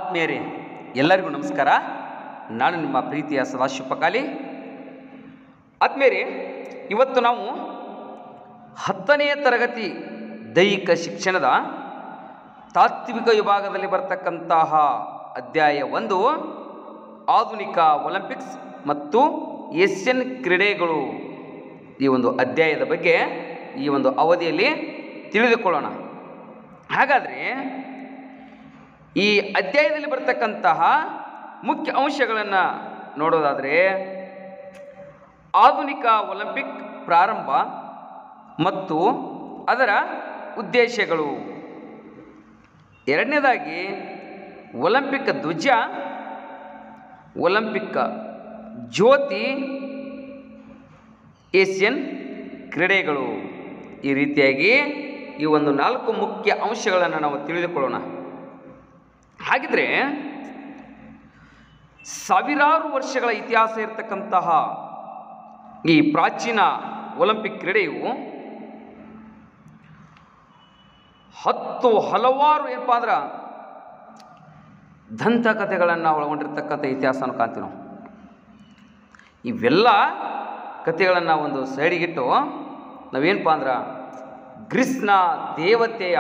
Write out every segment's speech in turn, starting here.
ಆತ್ಮೀಯರೇ ಎಲ್ಲರಿಗೂ ನಮಸ್ಕಾರ ನಾನು ನಿಮ್ಮ ಪ್ರೀತಿಯ ಸದಾಶಿವ ಪಕಾಲಿ ಆತ್ಮೀಯರೇ ಇವತ್ತು ನಾವು ಹತ್ತನೆಯ ತರಗತಿ ದೈಹಿಕ ಶಿಕ್ಷಣದ ತಾತ್ವಿಕ ವಿಭಾಗದಲ್ಲಿ ಬರ್ತಕ್ಕಂತಹ ಅಧ್ಯಾಯ ಒಂದು ಆಧುನಿಕ ಒಲಿಂಪಿಕ್ಸ್ ಮತ್ತು ಏಷ್ಯನ್ ಕ್ರೀಡೆಗಳು ಈ ಒಂದು ಅಧ್ಯಾಯದ ಬಗ್ಗೆ ಈ ಒಂದು ಅವಧಿಯಲ್ಲಿ ತಿಳಿದುಕೊಳ್ಳೋಣ ಹಾಗಾದರೆ ಈ ಅಧ್ಯಾಯದಲ್ಲಿ ಬರ್ತಕ್ಕಂತಹ ಮುಖ್ಯ ಅಂಶಗಳನ್ನು ನೋಡೋದಾದರೆ ಆಧುನಿಕ ಒಲಿಂಪಿಕ್ ಪ್ರಾರಂಭ ಮತ್ತು ಅದರ ಉದ್ದೇಶಗಳು ಎರಡನೇದಾಗಿ ಒಲಿಂಪಿಕ್ ಧ್ವಜ ಒಲಿಂಪಿಕ್ ಜ್ಯೋತಿ ಏಷ್ಯನ್ ಕ್ರೀಡೆಗಳು ಈ ರೀತಿಯಾಗಿ ಈ ಒಂದು ನಾಲ್ಕು ಮುಖ್ಯ ಅಂಶಗಳನ್ನು ನಾವು ತಿಳಿದುಕೊಳ್ಳೋಣ ಹಾಗಿದ್ರೆ ಸಾವಿರಾರು ವರ್ಷಗಳ ಇತಿಹಾಸ ಇರತಕ್ಕಂತಹ ಈ ಪ್ರಾಚೀನ ಒಲಿಂಪಿಕ್ ಕ್ರೀಡೆಯು ಹತ್ತು ಹಲವಾರು ಏನಪ್ಪ ಅಂದ್ರೆ ದಂತಕಥೆಗಳನ್ನು ಒಳಗೊಂಡಿರ್ತಕ್ಕಂಥ ಇತಿಹಾಸವನ್ನು ಕಾಣ್ತೀವಿ ನಾವು ಇವೆಲ್ಲ ಕಥೆಗಳನ್ನು ಒಂದು ಸೈಡಿಗಿಟ್ಟು ನಾವೇನಪ್ಪ ಅಂದ್ರೆ ಗ್ರೀಸ್ನ ದೇವತೆಯ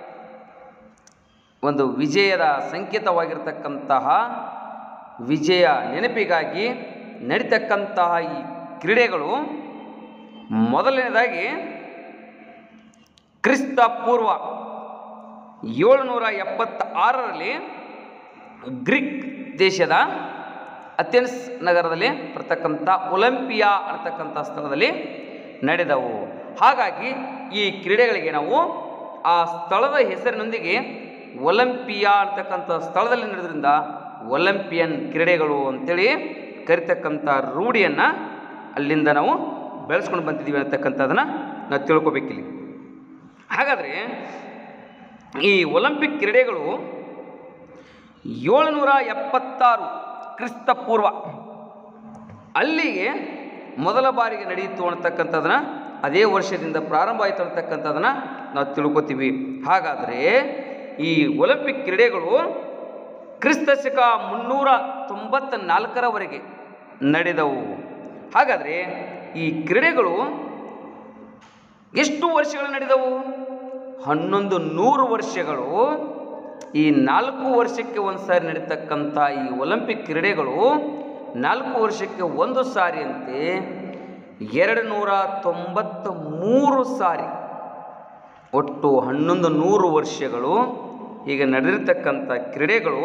ಒಂದು ವಿಜಯದ ಸಂಕೇತವಾಗಿರ್ತಕ್ಕಂತಹ ವಿಜಯ ನೆನಪಿಗಾಗಿ ನಡೀತಕ್ಕಂತಹ ಈ ಕ್ರೀಡೆಗಳು ಮೊದಲನೇದಾಗಿ ಕ್ರಿಸ್ತ ಪೂರ್ವ ಏಳುನೂರ ಎಪ್ಪತ್ತಾರರಲ್ಲಿ ಗ್ರೀಕ್ ದೇಶದ ಅಥೆನ್ಸ್ ನಗರದಲ್ಲಿ ಬರ್ತಕ್ಕಂಥ ಒಲಿಂಪಿಯಾ ಅನ್ನತಕ್ಕಂಥ ಸ್ಥಳದಲ್ಲಿ ನಡೆದವು ಹಾಗಾಗಿ ಈ ಕ್ರೀಡೆಗಳಿಗೆ ನಾವು ಆ ಸ್ಥಳದ ಹೆಸರಿನೊಂದಿಗೆ ಒಲಿಂಪಿಯಾ ಅಂತಕ್ಕಂಥ ಸ್ಥಳದಲ್ಲಿ ನಡೆದ್ರಿಂದ ಒಲಿಂಪಿಯನ್ ಕ್ರೀಡೆಗಳು ಅಂತೇಳಿ ಕರಿತಕ್ಕಂಥ ರೂಢಿಯನ್ನು ಅಲ್ಲಿಂದ ನಾವು ಬೆಳೆಸ್ಕೊಂಡು ಬಂದಿದ್ದೀವಿ ಅಂತಕ್ಕಂಥದ್ದನ್ನು ನಾವು ತಿಳ್ಕೊಬೇಕಿಲ್ಲಿ ಹಾಗಾದರೆ ಈ ಒಲಿಂಪಿಕ್ ಕ್ರೀಡೆಗಳು ಏಳುನೂರ ಎಪ್ಪತ್ತಾರು ಕ್ರಿಸ್ತ ಪೂರ್ವ ಅಲ್ಲಿಗೆ ಮೊದಲ ಬಾರಿಗೆ ನಡೆಯಿತು ಅನ್ನತಕ್ಕಂಥದ್ದನ್ನ ಅದೇ ವರ್ಷದಿಂದ ಪ್ರಾರಂಭ ಆಯಿತು ಅಂತಕ್ಕಂಥದ್ದನ್ನು ನಾವು ತಿಳ್ಕೊತೀವಿ ಹಾಗಾದರೆ ಈ ಒಲಿಂಪಿಕ್ ಕ್ರೀಡೆಗಳು ಕ್ರಿಸ್ತ ಶಕ ಮುನ್ನೂರ ತೊಂಬತ್ತ ನಾಲ್ಕರವರೆಗೆ ನಡೆದವು ಹಾಗಾದರೆ ಈ ಕ್ರೀಡೆಗಳು ಎಷ್ಟು ವರ್ಷಗಳು ನಡೆದವು ಹನ್ನೊಂದು ನೂರು ವರ್ಷಗಳು ಈ ನಾಲ್ಕು ವರ್ಷಕ್ಕೆ ಒಂದು ಸಾರಿ ನಡೀತಕ್ಕಂಥ ಈ ಒಲಿಂಪಿಕ್ ಕ್ರೀಡೆಗಳು ನಾಲ್ಕು ವರ್ಷಕ್ಕೆ ಒಂದು ಸಾರಿಯಂತೆ ಎರಡು ನೂರ ತೊಂಬತ್ತ ಮೂರು ಸಾರಿ ಒಟ್ಟು ಹನ್ನೊಂದು ನೂರು ವರ್ಷಗಳು ಈಗ ನಡೆದಿರ್ತಕ್ಕಂಥ ಕ್ರೀಡೆಗಳು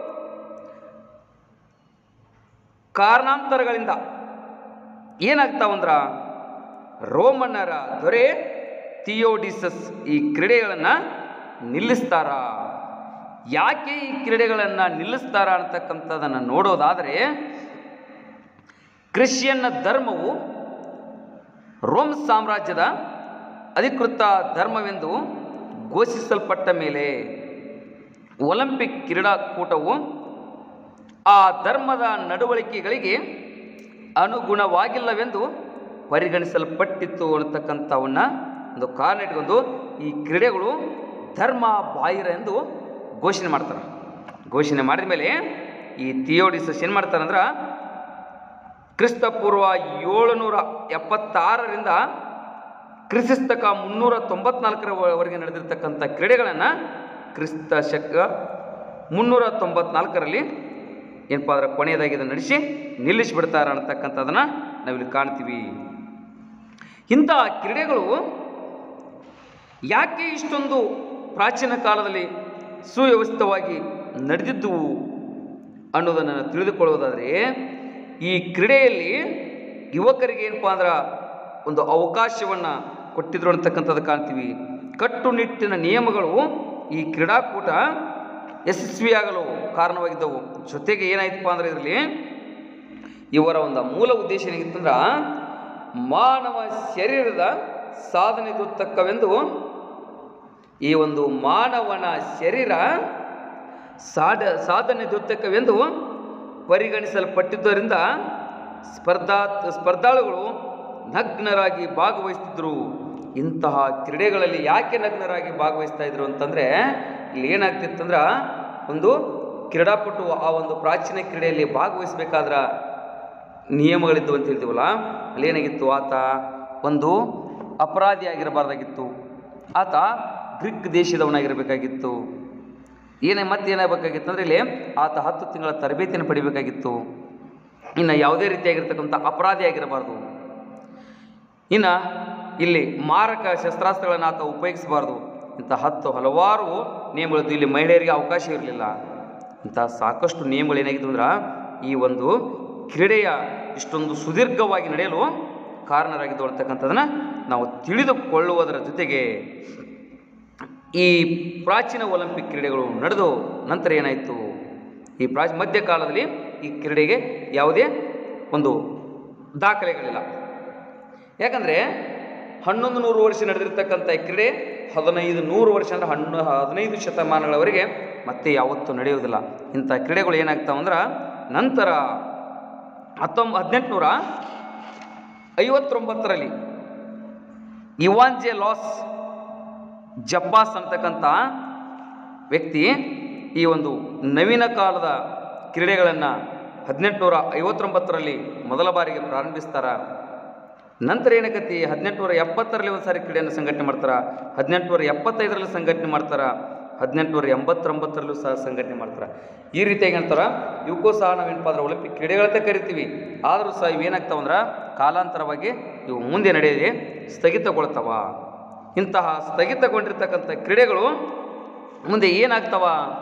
ಕಾರಣಾಂತರಗಳಿಂದ ಏನಾಗ್ತಾವಂದ್ರ ರೋಮನ್ನರ ದೊರೆ ಥಿಯೋಡಿಸಸ್ ಈ ಕ್ರೀಡೆಗಳನ್ನು ನಿಲ್ಲಿಸ್ತಾರ ಯಾಕೆ ಈ ಕ್ರೀಡೆಗಳನ್ನು ನಿಲ್ಲಿಸ್ತಾರ ಅಂತಕ್ಕಂಥದ್ದನ್ನು ನೋಡೋದಾದರೆ ಕ್ರಿಶ್ಚಿಯನ್ ಧರ್ಮವು ರೋಮ್ ಸಾಮ್ರಾಜ್ಯದ ಅಧಿಕೃತ ಧರ್ಮವೆಂದು ಘೋಷಿಸಲ್ಪಟ್ಟ ಮೇಲೆ ಒಲಿಂಪಿಕ್ ಕ್ರೀಡಾಕೂಟವು ಆ ಧರ್ಮದ ನಡವಳಿಕೆಗಳಿಗೆ ಅನುಗುಣವಾಗಿಲ್ಲವೆಂದು ಪರಿಗಣಿಸಲ್ಪಟ್ಟಿತ್ತು ಅನ್ನತಕ್ಕಂಥವನ್ನ ಒಂದು ಕಾರಣ ಇಟ್ಕೊಂಡು ಈ ಕ್ರೀಡೆಗಳು ಧರ್ಮ ಬಾಹಿರ ಎಂದು ಘೋಷಣೆ ಮಾಡ್ತಾರೆ ಘೋಷಣೆ ಮಾಡಿದ ಮೇಲೆ ಈ ಥಿಯೋಡಿಸಸ್ ಏನು ಮಾಡ್ತಾರಂದ್ರೆ ಕ್ರಿಸ್ತಪೂರ್ವ ಏಳುನೂರ ಎಪ್ಪತ್ತಾರರಿಂದ ಕ್ರಿಸ್ತಕ ಮುನ್ನೂರ ತೊಂಬತ್ನಾಲ್ಕರವರೆಗೆ ನಡೆದಿರ್ತಕ್ಕಂಥ ಕ್ರೀಡೆಗಳನ್ನು ಕ್ರಿಸ್ತ ಶಕ ಮುನ್ನೂರ ತೊಂಬತ್ನಾಲ್ಕರಲ್ಲಿ ಏನಪ್ಪ ಅಂದ್ರೆ ಕೊನೆಯದಾಗಿ ಇದನ್ನು ನಡೆಸಿ ನಿಲ್ಲಿಸಿಬಿಡ್ತಾರೆ ಅನ್ನತಕ್ಕಂಥದ್ದನ್ನು ನಾವಿಲ್ಲಿ ಕಾಣ್ತೀವಿ ಇಂಥ ಕ್ರೀಡೆಗಳು ಯಾಕೆ ಇಷ್ಟೊಂದು ಪ್ರಾಚೀನ ಕಾಲದಲ್ಲಿ ಸುವ್ಯವಸ್ಥಿತವಾಗಿ ನಡೆದಿದ್ದುವು ಅನ್ನೋದನ್ನು ತಿಳಿದುಕೊಳ್ಳೋದಾದರೆ ಈ ಕ್ರೀಡೆಯಲ್ಲಿ ಯುವಕರಿಗೆ ಏನಪ್ಪ ಅಂದ್ರೆ ಒಂದು ಅವಕಾಶವನ್ನು ಕೊಟ್ಟಿದ್ರು ಅಂತಕ್ಕಂಥದ್ದು ಕಾಣ್ತೀವಿ ಕಟ್ಟುನಿಟ್ಟಿನ ನಿಯಮಗಳು ಈ ಕ್ರೀಡಾಕೂಟ ಯಶಸ್ವಿಯಾಗಲು ಕಾರಣವಾಗಿದ್ದವು ಜೊತೆಗೆ ಏನಾಯ್ತಪ್ಪ ಅಂದ್ರೆ ಇದರಲ್ಲಿ ಇವರ ಒಂದು ಮೂಲ ಉದ್ದೇಶ ಏನಾಗಿತ್ತಂದ್ರೆ ಮಾನವ ಶರೀರದ ಸಾಧನೆಗೊತ್ತಕ್ಕವೆಂದು ಈ ಒಂದು ಮಾನವನ ಶರೀರ ಸಾಧ ಸಾಧನೆಗೊತ್ತಕ್ಕವೆಂದು ಪರಿಗಣಿಸಲ್ಪಟ್ಟಿದ್ದರಿಂದ ಸ್ಪರ್ಧಾ ಸ್ಪರ್ಧಾಳುಗಳು ನಗ್ನರಾಗಿ ಭಾಗವಹಿಸ್ತಿದ್ರು ಇಂತಹ ಕ್ರೀಡೆಗಳಲ್ಲಿ ಯಾಕೆ ನಗ್ನರಾಗಿ ಭಾಗವಹಿಸ್ತಾ ಇದ್ರು ಅಂತಂದರೆ ಇಲ್ಲಿ ಏನಾಗ್ತಿತ್ತಂದ್ರೆ ಒಂದು ಕ್ರೀಡಾಪಟು ಆ ಒಂದು ಪ್ರಾಚೀನ ಕ್ರೀಡೆಯಲ್ಲಿ ಭಾಗವಹಿಸಬೇಕಾದ್ರ ನಿಯಮಗಳಿದ್ದು ಅಂತ ಹೇಳ್ತೀವಲ್ಲ ಅಲ್ಲೇನಾಗಿತ್ತು ಆತ ಒಂದು ಅಪರಾಧಿ ಆಗಿರಬಾರ್ದಾಗಿತ್ತು ಆತ ಗ್ರೀಕ್ ದೇಶದವನಾಗಿರಬೇಕಾಗಿತ್ತು ಏನೇ ಮತ್ತೆ ಏನಾಗಬೇಕಾಗಿತ್ತು ಅಂದರೆ ಇಲ್ಲಿ ಆತ ಹತ್ತು ತಿಂಗಳ ತರಬೇತಿಯನ್ನು ಪಡಿಬೇಕಾಗಿತ್ತು ಇನ್ನು ಯಾವುದೇ ರೀತಿಯಾಗಿರ್ತಕ್ಕಂಥ ಅಪರಾಧಿ ಆಗಿರಬಾರ್ದು ಇನ್ನು ಇಲ್ಲಿ ಮಾರಕ ಶಸ್ತ್ರಾಸ್ತ್ರಗಳನ್ನು ಆತ ಉಪಯೋಗಿಸಬಾರ್ದು ಇಂಥ ಹತ್ತು ಹಲವಾರು ನಿಯಮಗಳಿದ್ದು ಇಲ್ಲಿ ಮಹಿಳೆಯರಿಗೆ ಅವಕಾಶ ಇರಲಿಲ್ಲ ಇಂಥ ಸಾಕಷ್ಟು ನಿಯಮಗಳು ಏನಾಗಿತ್ತು ಅಂದ್ರೆ ಈ ಒಂದು ಕ್ರೀಡೆಯ ಇಷ್ಟೊಂದು ಸುದೀರ್ಘವಾಗಿ ನಡೆಯಲು ಕಾರಣರಾಗಿದ್ದು ಅಂತಕ್ಕಂಥದ್ದನ್ನು ನಾವು ತಿಳಿದುಕೊಳ್ಳುವುದರ ಜೊತೆಗೆ ಈ ಪ್ರಾಚೀನ ಒಲಿಂಪಿಕ್ ಕ್ರೀಡೆಗಳು ನಡೆದು ನಂತರ ಏನಾಯಿತು ಈ ಪ್ರಾಚೀನ ಮಧ್ಯಕಾಲದಲ್ಲಿ ಈ ಕ್ರೀಡೆಗೆ ಯಾವುದೇ ಒಂದು ದಾಖಲೆಗಳಿಲ್ಲ ಯಾಕಂದರೆ ಹನ್ನೊಂದು ನೂರು ವರ್ಷ ನಡೆದಿರ್ತಕ್ಕಂಥ ಈ ಕ್ರೀಡೆ ಹದಿನೈದು ನೂರು ವರ್ಷ ಅಂದರೆ ಹಣ್ಣು ಹದಿನೈದು ಶತಮಾನಗಳವರೆಗೆ ಮತ್ತೆ ಯಾವತ್ತೂ ನಡೆಯುವುದಿಲ್ಲ ಇಂಥ ಕ್ರೀಡೆಗಳು ಏನಾಗ್ತಾವಂದ್ರೆ ನಂತರ ಹತ್ತೊಂಬ ಹದಿನೆಂಟುನೂರ ಐವತ್ತೊಂಬತ್ತರಲ್ಲಿ ಇವಾಂಜೆ ಲಾಸ್ ಜಬ್ಬಾಸ್ ಅಂತಕ್ಕಂಥ ವ್ಯಕ್ತಿ ಈ ಒಂದು ನವೀನ ಕಾಲದ ಕ್ರೀಡೆಗಳನ್ನು ಹದಿನೆಂಟುನೂರ ಐವತ್ತೊಂಬತ್ತರಲ್ಲಿ ಮೊದಲ ಬಾರಿಗೆ ಪ್ರಾರಂಭಿಸ್ತಾರ ನಂತರ ಏನಕತಿ ಹದಿನೆಂಟುನೂರ ಎಪ್ಪತ್ತರಲ್ಲಿ ಒಂದು ಸಾರಿ ಕ್ರೀಡೆಯನ್ನು ಸಂಘಟನೆ ಮಾಡ್ತಾರೆ ಹದಿನೆಂಟುನೂರ ಎಪ್ಪತ್ತೈದರಲ್ಲಿ ಸಂಘಟನೆ ಮಾಡ್ತಾರೆ ಹದಿನೆಂಟುನೂರ ಎಂಬತ್ತೊಂಬತ್ತರಲ್ಲೂ ಸಹ ಸಂಘಟನೆ ಮಾಡ್ತಾರೆ ಈ ರೀತಿಯಾಗಿ ಅಂತಾರೆ ಇವಕ್ಕೂ ಸಹ ನಾವೇನಪ್ಪ ಅಂದ್ರೆ ಒಲಿಂಪಿಕ್ ಕ್ರೀಡೆಗಳಂತ ಕರಿತೀವಿ ಆದರೂ ಸಹ ಇವೇನಾಗ್ತಾವಂದ್ರೆ ಕಾಲಾಂತರವಾಗಿ ಇವು ಮುಂದೆ ನಡೆಯದೆ ಸ್ಥಗಿತಗೊಳ್ತಾವ ಇಂತಹ ಸ್ಥಗಿತಗೊಂಡಿರ್ತಕ್ಕಂಥ ಕ್ರೀಡೆಗಳು ಮುಂದೆ ಏನಾಗ್ತಾವ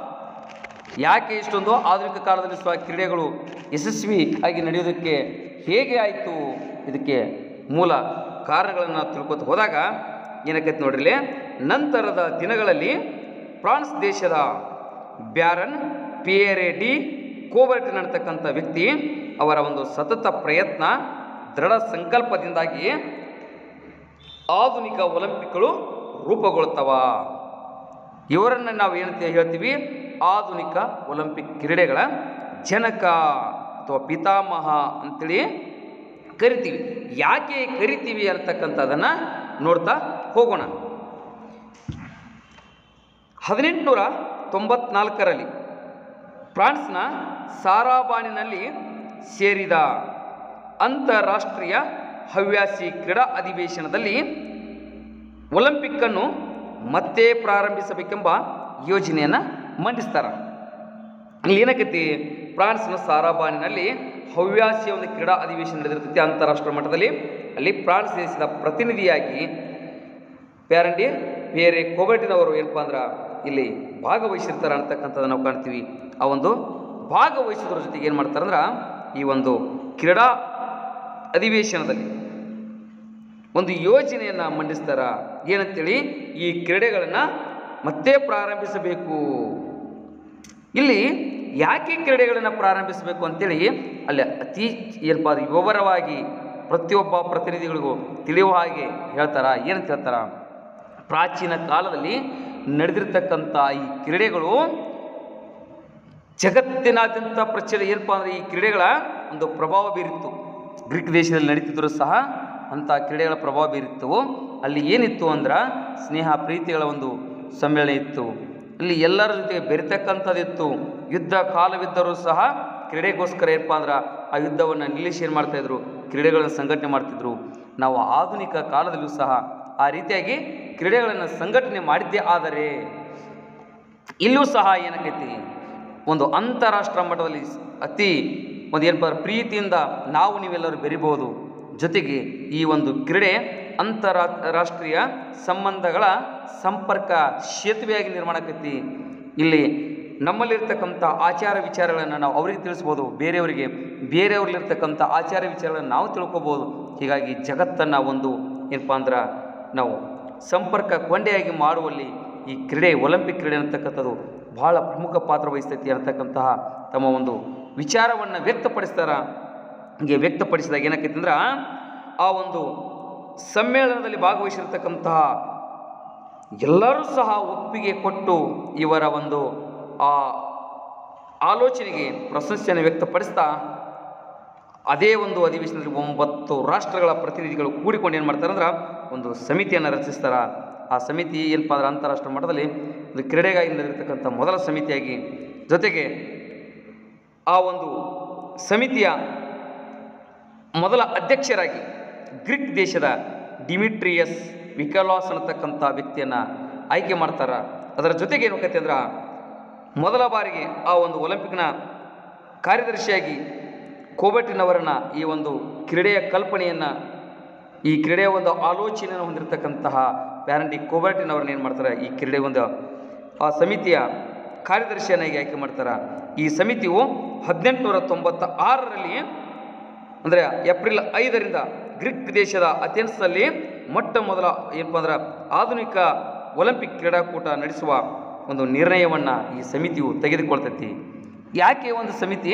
ಯಾಕೆ ಇಷ್ಟೊಂದು ಆಧುನಿಕ ಕಾಲದಲ್ಲಿ ಸಹ ಕ್ರೀಡೆಗಳು ಯಶಸ್ವಿ ಆಗಿ ನಡೆಯೋದಕ್ಕೆ ಹೇಗೆ ಆಯಿತು ಇದಕ್ಕೆ ಮೂಲ ಕಾರಣಗಳನ್ನು ತಿಳ್ಕೊತ ಹೋದಾಗ ಏನಕ್ಕೈತೆ ನೋಡ್ರಿ ಇಲ್ಲಿ, ನಂತರದ ದಿನಗಳಲ್ಲಿ ಫ್ರಾನ್ಸ್ ದೇಶದ ಬ್ಯಾರನ್ ಪಿಯರೆ ಡಿ ಕೋಬರ್ಟಿನ್ ಅಂತಕ್ಕಂಥ ವ್ಯಕ್ತಿ ಅವರ ಒಂದು ಸತತ ಪ್ರಯತ್ನ ದೃಢ ಸಂಕಲ್ಪದಿಂದಾಗಿ ಆಧುನಿಕ ಒಲಿಂಪಿಕ್ಗಳು ರೂಪುಗೊಳ್ತವ ಇವರನ್ನು ನಾವು ಏನಂತ ಹೇಳ್ತೀವಿ ಆಧುನಿಕ ಒಲಿಂಪಿಕ್ ಕ್ರೀಡೆಗಳ ಜನಕ ಅಥವಾ ಪಿತಾಮಹ ಅಂತೇಳಿ ಕರಿತೀವಿ ಯಾಕೆ ಕರಿತೀವಿ ಅಂತಕ್ಕಂಥದ್ದನ್ನು ನೋಡ್ತಾ ಹೋಗೋಣ ಹದಿನೆಂಟುನೂರ ತೊಂಬತ್ನಾಲ್ಕರಲ್ಲಿ ಫ್ರಾನ್ಸ್ನ ಸಾರಾಬಾನಿನಲ್ಲಿ ಸೇರಿದ ಅಂತಾರಾಷ್ಟ್ರೀಯ ಹವ್ಯಾಸಿ ಕ್ರೀಡಾ ಅಧಿವೇಶನದಲ್ಲಿ ಒಲಿಂಪಿಕ್ಕನ್ನು ಮತ್ತೆ ಪ್ರಾರಂಭಿಸಬೇಕೆಂಬ ಯೋಜನೆಯನ್ನು ಮಂಡಿಸ್ತಾರೆ ಇಲ್ಲಿ ಏನಕ್ಕೈತಿ ಫ್ರಾನ್ಸ್ನ ಸಾರಾಬಾನಿನಲ್ಲಿ ಹವ್ಯಾಸಿಯ ಒಂದು ಕ್ರೀಡಾ ಅಧಿವೇಶನ ನಡೆದಿರ್ತೈತಿ ಅಂತಾರಾಷ್ಟ್ರೀಯ ಮಟ್ಟದಲ್ಲಿ ಅಲ್ಲಿ ಫ್ರಾನ್ಸ್ ದೇಶದ ಪ್ರತಿನಿಧಿಯಾಗಿ ಪ್ಯಾರಂಡಿ ಬೇರೆ ಕೋಬರ್ಟಿನವರು ಏನಪ್ಪ ಅಂದ್ರೆ ಇಲ್ಲಿ ಭಾಗವಹಿಸಿರ್ತಾರೆ ಅಂತಕ್ಕಂಥದ್ದು ನಾವು ಕಾಣ್ತೀವಿ ಆ ಒಂದು ಭಾಗವಹಿಸೋದ್ರ ಜೊತೆಗೆ ಏನು ಮಾಡ್ತಾರೆ ಅಂದ್ರೆ ಈ ಒಂದು ಕ್ರೀಡಾ ಅಧಿವೇಶನದಲ್ಲಿ ಒಂದು ಯೋಜನೆಯನ್ನು ಮಂಡಿಸ್ತಾರ ಏನಂತೇಳಿ ಈ ಕ್ರೀಡೆಗಳನ್ನು ಮತ್ತೆ ಪ್ರಾರಂಭಿಸಬೇಕು ಇಲ್ಲಿ ಯಾಕೆ ಕ್ರೀಡೆಗಳನ್ನು ಪ್ರಾರಂಭಿಸಬೇಕು ಅಂತೇಳಿ ಅಲ್ಲಿ ಅತಿ ಏನಪ್ಪ ಅದು ವಿವರವಾಗಿ ಪ್ರತಿಯೊಬ್ಬ ಪ್ರತಿನಿಧಿಗಳಿಗೂ ತಿಳಿಯುವ ಹಾಗೆ ಹೇಳ್ತಾರ ಏನಂತ ಹೇಳ್ತಾರ ಪ್ರಾಚೀನ ಕಾಲದಲ್ಲಿ ನಡೆದಿರ್ತಕ್ಕಂಥ ಈ ಕ್ರೀಡೆಗಳು ಜಗತ್ತಿನಾದ್ಯಂತ ಪ್ರಚಲ ಏನಪ್ಪ ಅಂದರೆ ಈ ಕ್ರೀಡೆಗಳ ಒಂದು ಪ್ರಭಾವ ಬೀರಿತ್ತು ಗ್ರೀಕ್ ದೇಶದಲ್ಲಿ ನಡೀತಿದ್ರು ಸಹ ಅಂಥ ಕ್ರೀಡೆಗಳ ಪ್ರಭಾವ ಬೀರಿತ್ತು ಅಲ್ಲಿ ಏನಿತ್ತು ಅಂದ್ರೆ ಸ್ನೇಹ ಪ್ರೀತಿಗಳ ಒಂದು ಸಮ್ಮೇಳನ ಇತ್ತು ಅಲ್ಲಿ ಎಲ್ಲರ ಜೊತೆಗೆ ಬೆರಿತಕ್ಕಂಥದ್ದಿತ್ತು ಯುದ್ಧ ಕಾಲವಿದ್ದರೂ ಸಹ ಕ್ರೀಡೆಗೋಸ್ಕರ ಏನಪ್ಪ ಅಂದ್ರೆ ಆ ಯುದ್ಧವನ್ನು ನಿಲ್ಲಿಸಿ ಏನು ಮಾಡ್ತಾಯಿದ್ರು ಕ್ರೀಡೆಗಳನ್ನು ಸಂಘಟನೆ ಮಾಡ್ತಿದ್ರು ನಾವು ಆಧುನಿಕ ಕಾಲದಲ್ಲೂ ಸಹ ಆ ರೀತಿಯಾಗಿ ಕ್ರೀಡೆಗಳನ್ನು ಸಂಘಟನೆ ಮಾಡಿದ್ದೇ ಆದರೆ ಇಲ್ಲೂ ಸಹ ಏನಕ್ಕೈತಿ ಒಂದು ಅಂತಾರಾಷ್ಟ್ರ ಮಟ್ಟದಲ್ಲಿ ಸ್- ಅತಿ ಒಂದು ಏನಪ್ಪ ಅಂದ್ರೆ ಪ್ರೀತಿಯಿಂದ ನಾವು ನೀವೆಲ್ಲರೂ ಬೆರಿಬಹುದು ಜೊತೆಗೆ ಈ ಒಂದು ಕ್ರೀಡೆ ಅಂತರಾ ರಾಷ್ಟ್ರೀಯ ಸಂಬಂಧಗಳ ಸಂಪರ್ಕ ಸೇತುವೆಯಾಗಿ ನಿರ್ಮಾಣ ಆಕೈತಿ ಇಲ್ಲಿ ನಮ್ಮಲ್ಲಿರ್ತಕ್ಕಂಥ ಆಚಾರ ವಿಚಾರಗಳನ್ನು ನಾವು ಅವರಿಗೆ ತಿಳಿಸ್ಬೋದು ಬೇರೆಯವರಿಗೆ ಬೇರೆಯವ್ರಲ್ಲಿರ್ತಕ್ಕಂಥ ಆಚಾರ ವಿಚಾರಗಳನ್ನು ನಾವು ತಿಳ್ಕೊಬೋದು ಹೀಗಾಗಿ ಜಗತ್ತನ್ನು ಒಂದು ಏನಪ್ಪ ಅಂದ್ರೆ ನಾವು ಸಂಪರ್ಕ ಕೊಂಡೆಯಾಗಿ ಮಾಡುವಲ್ಲಿ ಈ ಕ್ರೀಡೆ ಒಲಿಂಪಿಕ್ ಕ್ರೀಡೆ ಅಂತಕ್ಕಂಥದ್ದು ಬಹಳ ಪ್ರಮುಖ ಪಾತ್ರ ವಹಿಸ್ತೈತಿ ಅಂತಕ್ಕಂತಹ ತಮ್ಮ ಒಂದು ವಿಚಾರವನ್ನು ವ್ಯಕ್ತಪಡಿಸ್ತಾರ ಹೀಗೆ ವ್ಯಕ್ತಪಡಿಸಿದಾಗ ಏನಾಕೈತಿ ಅಂದ್ರೆ ಆ ಒಂದು ಸಮ್ಮೇಳನದಲ್ಲಿ ಭಾಗವಹಿಸಿರ್ತಕ್ಕಂತಹ ಎಲ್ಲರೂ ಸಹ ಒಪ್ಪಿಗೆ ಕೊಟ್ಟು ಇವರ ಒಂದು ಆ ಆಲೋಚನೆಗೆ ಪ್ರಶಂಸೆಯನ್ನು ವ್ಯಕ್ತಪಡಿಸ್ತಾ ಅದೇ ಒಂದು ಅಧಿವೇಶನದಲ್ಲಿ ಒಂಬತ್ತು ರಾಷ್ಟ್ರಗಳ ಪ್ರತಿನಿಧಿಗಳು ಕೂಡಿಕೊಂಡು ಏನು ಮಾಡ್ತಾರೆ ಅಂದ್ರೆ ಒಂದು ಸಮಿತಿಯನ್ನು ರಚಿಸ್ತಾರ ಆ ಸಮಿತಿ ಏನಪ್ಪ ಅಂದ್ರೆ ಅಂತಾರಾಷ್ಟ್ರೀಯ ಮಟ್ಟದಲ್ಲಿ ಒಂದು ಕ್ರೀಡೆಗಾಗಿ ನಡೆದಿರ್ತಕ್ಕಂಥ ಮೊದಲ ಸಮಿತಿಯಾಗಿ ಜೊತೆಗೆ ಆ ಒಂದು ಸಮಿತಿಯ ಮೊದಲ ಅಧ್ಯಕ್ಷರಾಗಿ ಗ್ರೀಕ್ ದೇಶದ ಡಿಮಿಟ್ರಿಯಸ್ ವಿಕಲಾಸ್ ಅನ್ನತಕ್ಕಂಥ ವ್ಯಕ್ತಿಯನ್ನು ಆಯ್ಕೆ ಮಾಡ್ತಾರ ಅದರ ಜೊತೆಗೆ ಏನು ಕತೆ ಅಂದ್ರೆ ಮೊದಲ ಬಾರಿಗೆ ಆ ಒಂದು ಒಲಿಂಪಿಕ್ನ ಕಾರ್ಯದರ್ಶಿಯಾಗಿ ಕೋಬಟ್ಟಿನವರನ್ನ ಈ ಒಂದು ಕ್ರೀಡೆಯ ಕಲ್ಪನೆಯನ್ನು ಈ ಕ್ರೀಡೆಯ ಒಂದು ಆಲೋಚನೆಯನ್ನು ಹೊಂದಿರತಕ್ಕಂತಹ ಪ್ಯಾರಂಡಿ ಕೋಬರ್ಟಿನವ್ರನ್ನ ಏನು ಮಾಡ್ತಾರೆ ಈ ಕ್ರೀಡೆ ಒಂದು ಆ ಸಮಿತಿಯ ಕಾರ್ಯದರ್ಶಿಯನ್ನಾಗಿ ಆಯ್ಕೆ ಮಾಡ್ತಾರೆ ಈ ಸಮಿತಿಯು ಹದಿನೆಂಟುನೂರ ತೊಂಬತ್ತ ಆರರಲ್ಲಿ ಅಂದರೆ ಏಪ್ರಿಲ್ ಐದರಿಂದ ಗ್ರೀಕ್ ದೇಶದ ಅಥೆನ್ಸ್ನಲ್ಲಿ ಮೊಟ್ಟ ಮೊದಲ ಏನಪ್ಪ ಅಂದ್ರೆ ಆಧುನಿಕ ಒಲಿಂಪಿಕ್ ಕ್ರೀಡಾಕೂಟ ನಡೆಸುವ ಒಂದು ನಿರ್ಣಯವನ್ನು ಈ ಸಮಿತಿಯು ತೆಗೆದುಕೊಳ್ತೈತಿ ಯಾಕೆ ಒಂದು ಸಮಿತಿ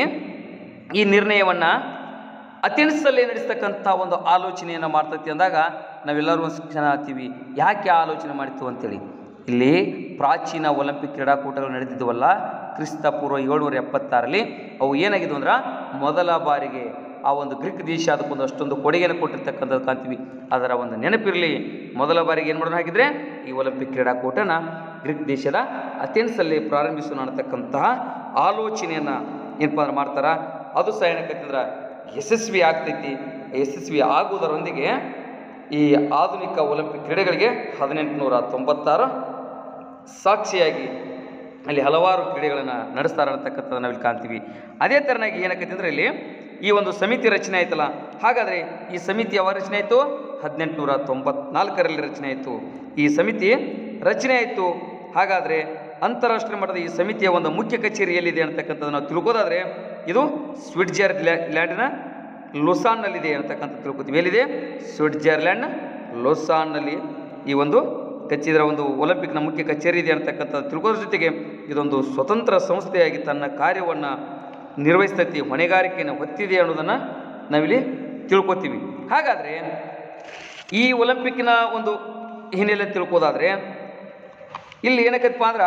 ಈ ನಿರ್ಣಯವನ್ನು ಅಥೆನ್ಸಲ್ಲಿ ನಡೆಸ್ತಕ್ಕಂಥ ಒಂದು ಆಲೋಚನೆಯನ್ನು ಮಾಡ್ತೈತಿ ಅಂದಾಗ ನಾವೆಲ್ಲರೂ ಒಂದು ಶಿಕ್ಷಣ ಆಗ್ತೀವಿ ಯಾಕೆ ಆ ಆಲೋಚನೆ ಮಾಡಿತ್ತು ಅಂತೇಳಿ ಇಲ್ಲಿ ಪ್ರಾಚೀನ ಒಲಿಂಪಿಕ್ ಕ್ರೀಡಾಕೂಟಗಳು ನಡೆದಿದ್ದವಲ್ಲ ಕ್ರಿಸ್ತ ಪೂರ್ವ ಏಳ್ನೂರ ಎಪ್ಪತ್ತಾರಲ್ಲಿ ಅವು ಏನಾಗಿದ್ವು ಅಂದ್ರೆ ಮೊದಲ ಬಾರಿಗೆ ಆ ಒಂದು ಗ್ರೀಕ್ ದೇಶ ಅದಕ್ಕೊಂದು ಅಷ್ಟೊಂದು ಕೊಡುಗೆಯನ್ನು ಕೊಟ್ಟಿರ್ತಕ್ಕಂಥದ್ದು ಕಾಣ್ತೀವಿ ಅದರ ಒಂದು ನೆನಪಿರಲಿ ಮೊದಲ ಬಾರಿಗೆ ಏನು ಮಾಡೋಣ ಹಾಗಿದ್ರೆ ಈ ಒಲಿಂಪಿಕ್ ಕ್ರೀಡಾಕೂಟನ ಗ್ರೀಕ್ ದೇಶದ ಅಥೆನ್ಸಲ್ಲಿ ಪ್ರಾರಂಭಿಸೋಣ ಅನ್ನತಕ್ಕಂತಹ ಆಲೋಚನೆಯನ್ನು ಏನಪ್ಪ ಅಂದ್ರೆ ಮಾಡ್ತಾರ ಅದು ಸಹ ಏನಕ್ಕಂತಂದ್ರೆ ಯಶಸ್ವಿ ಆಗ್ತೈತಿ ಯಶಸ್ವಿ ಆಗುವುದರೊಂದಿಗೆ ಈ ಆಧುನಿಕ ಒಲಿಂಪಿಕ್ ಕ್ರೀಡೆಗಳಿಗೆ ಹದಿನೆಂಟುನೂರ ತೊಂಬತ್ತಾರು ಸಾಕ್ಷಿಯಾಗಿ ಅಲ್ಲಿ ಹಲವಾರು ಕ್ರೀಡೆಗಳನ್ನು ನಡೆಸ್ತಾರೆ ಅನ್ನತಕ್ಕಂಥದ್ದು ನಾವಿಲ್ಲಿ ಕಾಣ್ತೀವಿ ಅದೇ ಥರನಾಗಿ ಏನಕ್ಕೈತಿ ಅಂದರೆ ಇಲ್ಲಿ ಈ ಒಂದು ಸಮಿತಿ ರಚನೆ ಆಯ್ತಲ್ಲ ಹಾಗಾದರೆ ಈ ಸಮಿತಿ ಯಾವಾಗ ರಚನೆ ಆಯಿತು ಹದಿನೆಂಟುನೂರ ತೊಂಬತ್ನಾಲ್ಕರಲ್ಲಿ ರಚನೆ ಆಯಿತು ಈ ಸಮಿತಿ ರಚನೆ ಆಯಿತು ಹಾಗಾದರೆ ಅಂತಾರಾಷ್ಟ್ರೀಯ ಮಟ್ಟದ ಈ ಸಮಿತಿಯ ಒಂದು ಮುಖ್ಯ ಕಚೇರಿ ಎಲ್ಲಿದೆ ಅಂತಕ್ಕಂಥದ್ದು ನಾವು ತಿಳ್ಕೋದಾದ್ರೆ ಇದು ಸ್ವಿಟ್ಜರ್ಲ್ಯಾಂಡಿನ ಲೊಸಾನ್ನಲ್ಲಿದೆ ಅಂತಕ್ಕಂಥ ತಿಳ್ಕೊತೀವಿ ಎಲ್ಲಿದೆ ಸ್ವಿಟ್ಜರ್ಲ್ಯಾಂಡ್ ಲೊಸಾನ್ನಲ್ಲಿ ಈ ಒಂದು ಕಚೇರಿಯ ಒಂದು ಒಲಿಂಪಿಕ್ನ ಮುಖ್ಯ ಕಚೇರಿ ಇದೆ ಅಂತಕ್ಕಂಥ ತಿಳ್ಕೋದ್ರ ಜೊತೆಗೆ ಇದೊಂದು ಸ್ವತಂತ್ರ ಸಂಸ್ಥೆಯಾಗಿ ತನ್ನ ಕಾರ್ಯವನ್ನು ನಿರ್ವಹಿಸ್ತೈತಿ ಹೊಣೆಗಾರಿಕೆಯನ್ನು ಹೊತ್ತಿದೆ ಅನ್ನೋದನ್ನು ನಾವಿಲ್ಲಿ ತಿಳ್ಕೊತೀವಿ ಹಾಗಾದರೆ ಈ ಒಲಿಂಪಿಕ್ನ ಒಂದು ಹಿನ್ನೆಲೆ ತಿಳ್ಕೋದಾದ್ರೆ ಇಲ್ಲಿ ಏನಕ್ಕೈತಪ್ಪ ಅಂದ್ರೆ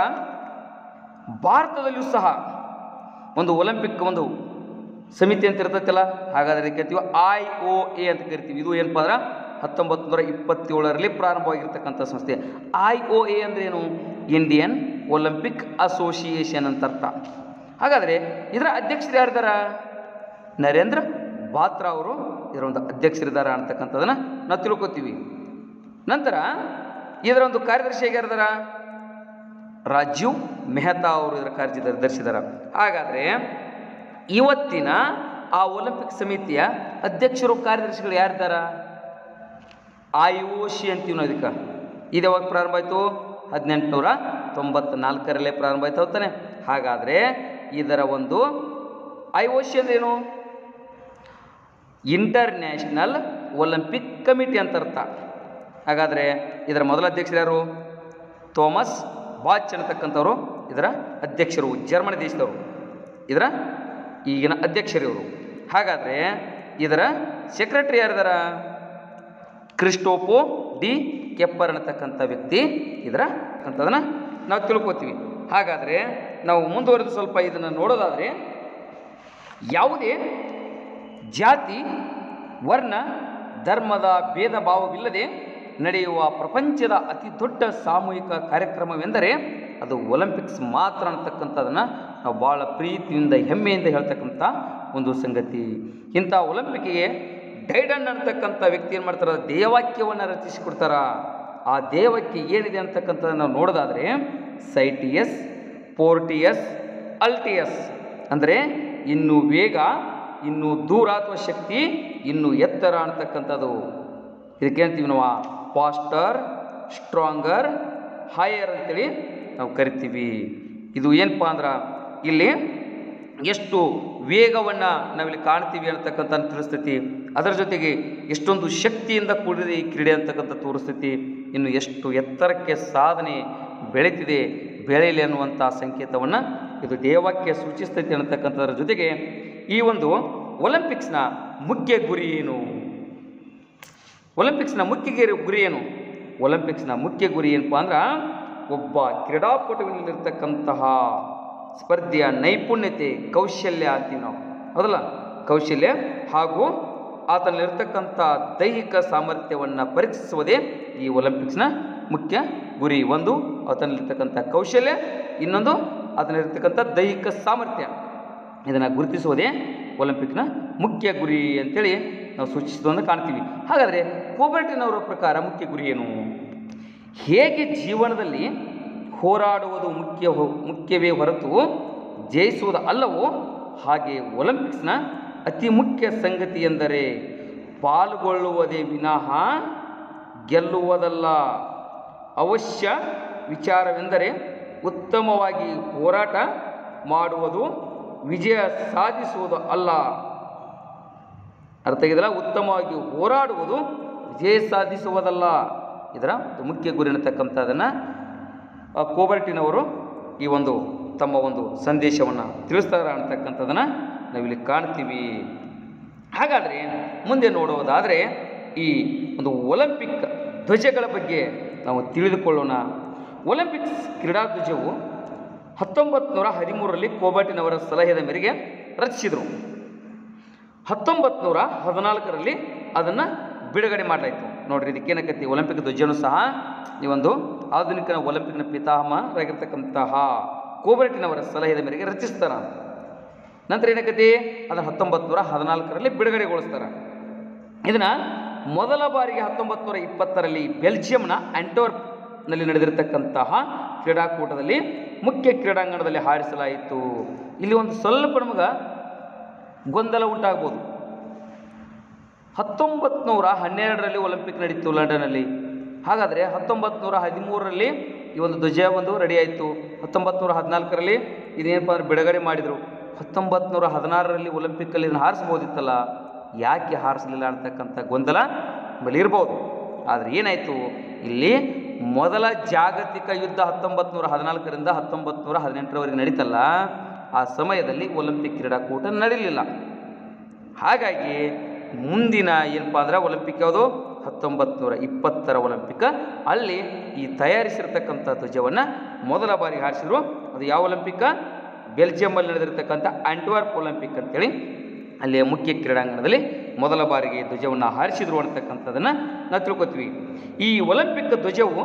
ಭಾರತದಲ್ಲಿಯೂ ಸಹ ಒಂದು ಒಲಿಂಪಿಕ್ ಒಂದು ಸಮಿತಿ ಅಂತ ಇರ್ತೈತಲ್ಲ ಹಾಗಾದ್ರೆ ಅದಕ್ಕೆ ಕರಿತೀವಿ ಐ ಒ ಎ ಅಂತ ಕರಿತೀವಿ ಇದು ಏನಪ್ಪ ಅಂದ್ರೆ ಹತ್ತೊಂಬತ್ತು ನೂರ ಇಪ್ಪತ್ತೇಳರಲ್ಲಿ ಪ್ರಾರಂಭವಾಗಿರ್ತಕ್ಕಂಥ ಸಂಸ್ಥೆ ಐ ಒ ಎ ಅಂದ್ರೆ ಏನು ಇಂಡಿಯನ್ ಒಲಿಂಪಿಕ್ ಅಸೋಸಿಯೇಷನ್ ಅಂತ ಅರ್ಥ ಹಾಗಾದರೆ ಇದರ ಅಧ್ಯಕ್ಷರು ಯಾರಿದಾರ ನರೇಂದ್ರ ಬಾತ್ರಾ ಅವರು ಇದರ ಒಂದು ಅಧ್ಯಕ್ಷರಿದ್ದಾರೆ ಅಂತಕ್ಕಂಥದ್ದನ್ನು ನಾವು ತಿಳ್ಕೊತೀವಿ ನಂತರ ಇದರ ಒಂದು ಕಾರ್ಯದರ್ಶಿ ಯಾರಿದಾರ ರಾಜೀವ್ ಮೆಹ್ತಾ ಅವರು ಇದರ ಕಾರ್ಯದರ್ಶಿದಾರ ಹಾಗಾದರೆ ಇವತ್ತಿನ ಆ ಒಲಿಂಪಿಕ್ ಸಮಿತಿಯ ಅಧ್ಯಕ್ಷರು ಕಾರ್ಯದರ್ಶಿಗಳು ಯಾರಿದ್ದಾರ ಐ ಒ ಸಿ ಅಂತೀವಿ ನಾವು ಇದಕ್ಕೆ ಇದು ಯಾವಾಗ ಪ್ರಾರಂಭ ಆಯಿತು ಹದಿನೆಂಟುನೂರ ತೊಂಬತ್ನಾಲ್ಕರಲ್ಲೇ ಪ್ರಾರಂಭ ಆಯ್ತು ತಾನೆ ಹಾಗಾದರೆ ಇದರ ಒಂದು ಐ ಒ ಸಿ ಅಂದ್ರೇನು ಇಂಟರ್ನ್ಯಾಷನಲ್ ಒಲಿಂಪಿಕ್ ಕಮಿಟಿ ಅಂತ ಅರ್ಥ ಹಾಗಾದರೆ ಇದರ ಮೊದಲ ಅಧ್ಯಕ್ಷರು ಯಾರು ಥೋಮಸ್ ಬಾಚ್ ಅನ್ನತಕ್ಕಂಥವ್ರು ಇದರ ಅಧ್ಯಕ್ಷರು ಜರ್ಮನಿ ದೇಶದವರು ಇದರ ಈಗಿನ ಅಧ್ಯಕ್ಷರು ಇವರು ಹಾಗಾದರೆ ಇದರ ಸೆಕ್ರೆಟರಿ ಯಾರಿದಾರ ಕ್ರಿಸ್ಟೋಪೋ ಡಿ ಕೆಪ್ಪರ್ ಅನ್ನತಕ್ಕಂಥ ವ್ಯಕ್ತಿ ಇದರ ಅಂತದನ್ನು ನಾವು ತಿಳ್ಕೊತೀವಿ ಹಾಗಾದರೆ ನಾವು ಮುಂದುವರೆದು ಸ್ವಲ್ಪ ಇದನ್ನು ನೋಡೋದಾದರೆ ಯಾವುದೇ ಜಾತಿ ವರ್ಣ ಧರ್ಮದ ಭೇದ ಭಾವವಿಲ್ಲದೆ ನಡೆಯುವ ಪ್ರಪಂಚದ ಅತಿ ದೊಡ್ಡ ಸಾಮೂಹಿಕ ಕಾರ್ಯಕ್ರಮವೆಂದರೆ ಅದು ಒಲಿಂಪಿಕ್ಸ್ ಮಾತ್ರ ಅನ್ನತಕ್ಕಂಥದ್ದನ್ನು ನಾವು ಭಾಳ ಪ್ರೀತಿಯಿಂದ ಹೆಮ್ಮೆಯಿಂದ ಹೇಳ್ತಕ್ಕಂಥ ಒಂದು ಸಂಗತಿ ಇಂಥ ಒಲಿಂಪಿಕ್ಗೆ ಡೈಡನ್ ಅಂತಕ್ಕಂಥ ವ್ಯಕ್ತಿ ಏನು ಮಾಡ್ತಾರೆ ದೇವಾಕ್ಯವನ್ನು ರಚಿಸಿಕೊಡ್ತಾರ ಆ ದೇವಕ್ಕೆ ಏನಿದೆ ಅಂತಕ್ಕಂಥದ್ದನ್ನು ನಾವು ನೋಡೋದಾದರೆ ಸೈಟಿಯಸ್ ಪೋರ್ಟಿಯಸ್ ಅಲ್ಟಿಯಸ್ ಅಂದರೆ ಇನ್ನು ವೇಗ ಇನ್ನು ದೂರ ಅಥವಾ ಶಕ್ತಿ ಇನ್ನು ಎತ್ತರ ಅಂತಕ್ಕಂಥದ್ದು ಇದಕ್ಕೆ ಅಂತೀವಿ ನಾವು ಫಾಸ್ಟರ್ ಸ್ಟ್ರಾಂಗರ್ ಹೈಯರ್ ಅಂತೇಳಿ ನಾವು ಕರಿತೀವಿ ಇದು ಏನಪ್ಪ ಅಂದ್ರೆ ಇಲ್ಲಿ ಎಷ್ಟು ವೇಗವನ್ನು ನಾವಿಲ್ಲಿ ಕಾಣ್ತೀವಿ ಅಂತಕ್ಕಂಥ ತಿಳಿಸ್ತೈತಿ ಅದರ ಜೊತೆಗೆ ಎಷ್ಟೊಂದು ಶಕ್ತಿಯಿಂದ ಕೂಡಿದೆ ಈ ಕ್ರೀಡೆ ಅಂತಕ್ಕಂಥ ತೋರಿಸ್ತೈತಿ ಇನ್ನು ಎಷ್ಟು ಎತ್ತರಕ್ಕೆ ಸಾಧನೆ ಬೆಳೀತಿದೆ ಬೆಳೆಯಲಿ ಅನ್ನುವಂಥ ಸಂಕೇತವನ್ನು ಇದು ದೇವಕ್ಕೆ ಸೂಚಿಸ್ತೈತಿ ಅನ್ನತಕ್ಕಂಥದ್ರ ಜೊತೆಗೆ ಈ ಒಂದು ಒಲಿಂಪಿಕ್ಸ್ನ ಮುಖ್ಯ ಗುರಿ ಏನು ಒಲಿಂಪಿಕ್ಸ್ನ ಮುಖ್ಯ ಗಿರಿ- ಗುರಿ ಏನು ಒಲಿಂಪಿಕ್ಸ್ನ ಮುಖ್ಯ ಗುರಿ ಏನಪ್ಪ ಅಂದ್ರೆ ಒಬ್ಬ ಕ್ರೀಡಾಪಟುವಿನಲ್ಲಿರ್ತಕ್ಕಂತಹ ಸ್ಪರ್ಧೆಯ ನೈಪುಣ್ಯತೆ ಕೌಶಲ್ಯ ಅಂತೀವಿ ನಾವು ಹೌದಲ್ಲ ಕೌಶಲ್ಯ ಹಾಗೂ ಆತನಲ್ಲಿರ್ತಕ್ಕಂಥ ದೈಹಿಕ ಸಾಮರ್ಥ್ಯವನ್ನು ಪರೀಕ್ಷಿಸುವುದೇ ಈ ಒಲಿಂಪಿಕ್ಸ್ನ ಮುಖ್ಯ ಗುರಿ ಒಂದು ಆತನಲ್ಲಿರ್ತಕ್ಕಂಥ ಕೌಶಲ್ಯ ಇನ್ನೊಂದು ಆತನಲ್ಲಿರ್ತಕ್ಕಂಥ ದೈಹಿಕ ಸಾಮರ್ಥ್ಯ ಇದನ್ನು ಗುರುತಿಸುವುದೇ ಒಲಿಂಪಿಕ್ನ ಮುಖ್ಯ ಗುರಿ ಅಂತೇಳಿ ನಾವು ಸೂಚಿಸಿದ್ದನ್ನು ಕಾಣ್ತೀವಿ ಹಾಗಾದರೆ ಕೋಬರ್ಟಿನವರ ಪ್ರಕಾರ ಮುಖ್ಯ ಗುರಿ ಏನು ಹೇಗೆ ಜೀವನದಲ್ಲಿ ಹೋರಾಡುವುದು ಮುಖ್ಯ ಹೊ- ಮುಖ್ಯವೇ ಹೊರತು ಜಯಿಸುವುದು ಅಲ್ಲವೋ ಹಾಗೆ ಒಲಿಂಪಿಕ್ಸ್ನ ಅತಿ ಮುಖ್ಯ ಸಂಗತಿ ಎಂದರೆ ಪಾಲ್ಗೊಳ್ಳುವುದೇ ವಿನಃ ಗೆಲ್ಲುವುದಲ್ಲ ಅವಶ್ಯ ವಿಚಾರವೆಂದರೆ ಉತ್ತಮವಾಗಿ ಹೋರಾಟ ಮಾಡುವುದು ವಿಜಯ ಸಾಧಿಸುವುದು ಅಲ್ಲ ಅರ್ಥ ಆಗಿದೆಯಲ್ಲ ಉತ್ತಮವಾಗಿ ಹೋರಾಡುವುದು ವಿಜಯ ಸಾಧಿಸುವುದಲ್ಲ ಇದರ ಒಂದು ಮುಖ್ಯ ಗುರಿ ಅನ್ನತಕ್ಕಂಥದ್ದನ್ನು ಕೋಬರ್ಟಿನವರು ಈ ಒಂದು ತಮ್ಮ ಒಂದು ಸಂದೇಶವನ್ನು ತಿಳಿಸ್ತಾರೆ ಅನ್ನತಕ್ಕಂಥದ್ದನ್ನು ನಾವಿಲ್ಲಿ ಕಾಣ್ತೀವಿ ಹಾಗಾದರೆ ಮುಂದೆ ನೋಡುವುದಾದರೆ ಈ ಒಂದು ಒಲಿಂಪಿಕ್ ಧ್ವಜಗಳ ಬಗ್ಗೆ ನಾವು ತಿಳಿದುಕೊಳ್ಳೋಣ ಒಲಿಂಪಿಕ್ಸ್ ಕ್ರೀಡಾ ಧ್ವಜವು ಹತ್ತೊಂಬತ್ತು ನೂರ ಹದಿಮೂರರಲ್ಲಿ ಕೋಬರ್ಟಿನವರ ಸಲಹೆಯ ಮೇರೆಗೆ ರಚಿಸಿದರು ಹತ್ತೊಂಬತ್ತು ನೂರ ಹದಿನಾಲ್ಕರಲ್ಲಿ ಅದನ್ನು ಬಿಡುಗಡೆ ಮಾಡಲಾಯಿತು ನೋಡ್ರಿ ಇದಕ್ಕೇನಕತಿ ಒಲಿಂಪಿಕ್ ಧ್ವಜನೂ ಸಹ ಈ ಒಂದು ಆಧುನಿಕ ಒಲಿಂಪಿಕ್ನ ಪಿತಾಮಹರಾಗಿರ್ತಕ್ಕಂತಹ ಕೋಬರ್ಟಿನವರ ಸಲಹೆಯ ಮೇರೆಗೆ ರಚಿಸ್ತಾರ ನಂತರ ಏನಕತಿ ಅದನ್ನು ಹತ್ತೊಂಬತ್ತು ನೂರ ಹದಿನಾಲ್ಕರಲ್ಲಿ ಬಿಡುಗಡೆಗೊಳಿಸ್ತಾರೆ ಇದನ್ನು ಮೊದಲ ಬಾರಿಗೆ ಹತ್ತೊಂಬತ್ತು ನೂರ ಇಪ್ಪತ್ತರಲ್ಲಿ ಬೆಲ್ಜಿಯಂನ ಆಂಟೋರ್ಪ್ನಲ್ಲಿ ನಡೆದಿರತಕ್ಕಂತಹ ಕ್ರೀಡಾಕೂಟದಲ್ಲಿ ಮುಖ್ಯ ಕ್ರೀಡಾಂಗಣದಲ್ಲಿ ಹಾರಿಸಲಾಯಿತು ಇಲ್ಲಿ ಒಂದು ಸ್ವಲ್ಪ ನಮಗೆ ಗೊಂದಲ ಉಂಟಾಗ್ಬೋದು ಹತ್ತೊಂಬತ್ತು ನೂರ ಹನ್ನೆರಡರಲ್ಲಿ ಒಲಿಂಪಿಕ್ ನಡೀತು ಲಂಡನ್ನಲ್ಲಿ ಹಾಗಾದರೆ ಹತ್ತೊಂಬತ್ತು ನೂರ ಹದಿಮೂರರಲ್ಲಿ ಈ ಒಂದು ಧ್ವಜ ಒಂದು ರೆಡಿ ಆಯಿತು ಹತ್ತೊಂಬತ್ತು ನೂರ ಹದಿನಾಲ್ಕರಲ್ಲಿ ಇದೇನಪ್ಪ ಅಂದ್ರೆ ಬಿಡುಗಡೆ ಮಾಡಿದರು ಹತ್ತೊಂಬತ್ತು ನೂರ ಹದಿನಾರರಲ್ಲಿ ಒಲಿಂಪಿಕ್ಕಲ್ಲಿ ಇದನ್ನು ಹಾರಿಸ್ಬೋದಿತ್ತಲ್ಲ ಯಾಕೆ ಹಾರಿಸಲಿಲ್ಲ ಅಂತಕ್ಕಂಥ ಗೊಂದಲ ನಮ್ಮಲ್ಲಿ ಇರ್ಬೋದು ಆದರೆ ಏನಾಯಿತು ಇಲ್ಲಿ ಮೊದಲ ಜಾಗತಿಕ ಯುದ್ಧ ಹತ್ತೊಂಬತ್ತು ನೂರ ಹದಿನಾಲ್ಕರಿಂದ ಹತ್ತೊಂಬತ್ತು ನೂರ ಹದಿನೆಂಟರವರೆಗೆ ನಡೀತಲ್ಲ ಆ ಸಮಯದಲ್ಲಿ ಒಲಿಂಪಿಕ್ ಕ್ರೀಡಾಕೂಟ ನಡೀಲಿಲ್ಲ ಹಾಗಾಗಿ ಮುಂದಿನ ಏನಪ್ಪ ಅಂದ್ರೆ ಒಲಿಂಪಿಕ್ ಯಾವುದು ಹತ್ತೊಂಬತ್ತು ನೂರ ಇಪ್ಪತ್ತರ ಒಲಿಂಪಿಕ್ ಅಲ್ಲಿ ಈ ತಯಾರಿಸಿರ್ತಕ್ಕಂಥ ಧ್ವಜವನ್ನು ಮೊದಲ ಬಾರಿ ಹಾರಿಸಿದ್ರು ಅದು ಯಾವ ಒಲಿಂಪಿಕ್ ಬೆಲ್ಜಿಯಮ್ಮಲ್ಲಿ ನಡೆದಿರ್ತಕ್ಕಂಥ ಆಂಟ್ವರ್ಪ್ ಒಲಿಂಪಿಕ್ ಅಂತೇಳಿ ಅಲ್ಲಿ ಮುಖ್ಯ ಕ್ರೀಡಾಂಗಣದಲ್ಲಿ ಮೊದಲ ಬಾರಿಗೆ ಧ್ವಜವನ್ನು ಹಾರಿಸಿದ್ರು ಅಂತಕ್ಕಂಥದ್ದನ್ನು ನಾವು ತಿಳ್ಕೊತೀವಿ ಈ ಒಲಿಂಪಿಕ್ ಧ್ವಜವು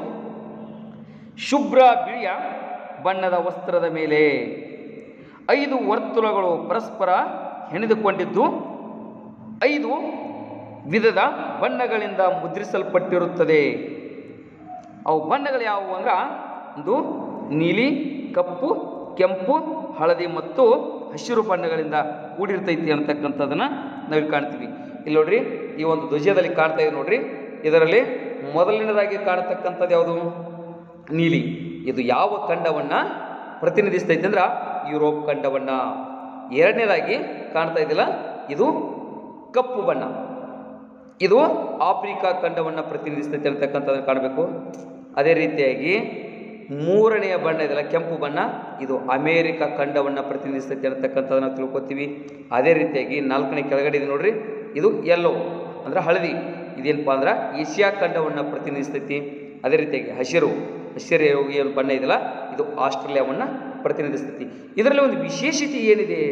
ಶುಭ್ರ ಬಿಳಿಯ ಬಣ್ಣದ ವಸ್ತ್ರದ ಮೇಲೆ ಐದು ವರ್ತುಲಗಳು ಪರಸ್ಪರ ಹೆಣೆದುಕೊಂಡಿದ್ದು ಐದು ವಿಧದ ಬಣ್ಣಗಳಿಂದ ಮುದ್ರಿಸಲ್ಪಟ್ಟಿರುತ್ತದೆ ಅವು ಬಣ್ಣಗಳು ಯಾವುವು ಅಂದ್ರೆ ಒಂದು ನೀಲಿ ಕಪ್ಪು ಕೆಂಪು ಹಳದಿ ಮತ್ತು ಹಸಿರು ಬಣ್ಣಗಳಿಂದ ಕೂಡಿರ್ತೈತಿ ಅಂತಕ್ಕಂಥದ್ದನ್ನು ನಾವು ಕಾಣ್ತೀವಿ ಇಲ್ಲಿ ನೋಡ್ರಿ ಈ ಒಂದು ಧ್ವಜದಲ್ಲಿ ಕಾಣ್ತಾ ಇದೆ ನೋಡ್ರಿ ಇದರಲ್ಲಿ ಮೊದಲನೇದಾಗಿ ಕಾಣತಕ್ಕಂಥದ್ದು ಯಾವುದು ನೀಲಿ ಇದು ಯಾವ ಖಂಡವನ್ನು ಪ್ರತಿನಿಧಿಸ್ತೈತೆ ಅಂದ್ರೆ ಯುರೋಪ್ ಖಂಡವನ್ನು ಎರಡನೇದಾಗಿ ಕಾಣ್ತಾ ಇದ್ದಿಲ್ಲ ಇದು ಕಪ್ಪು ಬಣ್ಣ ಇದು ಆಫ್ರಿಕಾ ಖಂಡವನ್ನು ಪ್ರತಿನಿಧಿಸ್ತೈತೆ ಅಂತಕ್ಕಂಥದ್ದನ್ನು ಕಾಣಬೇಕು ಅದೇ ರೀತಿಯಾಗಿ ಮೂರನೆಯ ಬಣ್ಣ ಇದೆಲ್ಲ ಕೆಂಪು ಬಣ್ಣ ಇದು ಅಮೇರಿಕ ಖಂಡವನ್ನು ಪ್ರತಿನಿಧಿಸ್ತೈತೆ ಅಂತಕ್ಕಂಥದ್ದನ್ನು ನಾವು ತಿಳ್ಕೊತೀವಿ ಅದೇ ರೀತಿಯಾಗಿ ನಾಲ್ಕನೇ ಕೆಳಗಡೆ ಇದೆ ನೋಡ್ರಿ ಇದು ಯೆಲ್ಲೋ ಅಂದ್ರೆ ಹಳದಿ ಇದೇನಪ್ಪ ಅಂದ್ರೆ ಏಷ್ಯಾ ಖಂಡವನ್ನು ಪ್ರತಿನಿಧಿಸ್ತೈತಿ ಅದೇ ರೀತಿಯಾಗಿ ಹಸಿರು ಹಸಿರು ಏನು ಬಣ್ಣ ಇದೆಯಲ್ಲ ಇದು ಆಸ್ಟ್ರೇಲಿಯಾವನ್ನು ಪ್ರತಿನಿಧಿಸ್ತೈತಿ ಇದರಲ್ಲಿ ಒಂದು ವಿಶೇಷತೆ ಏನಿದೆ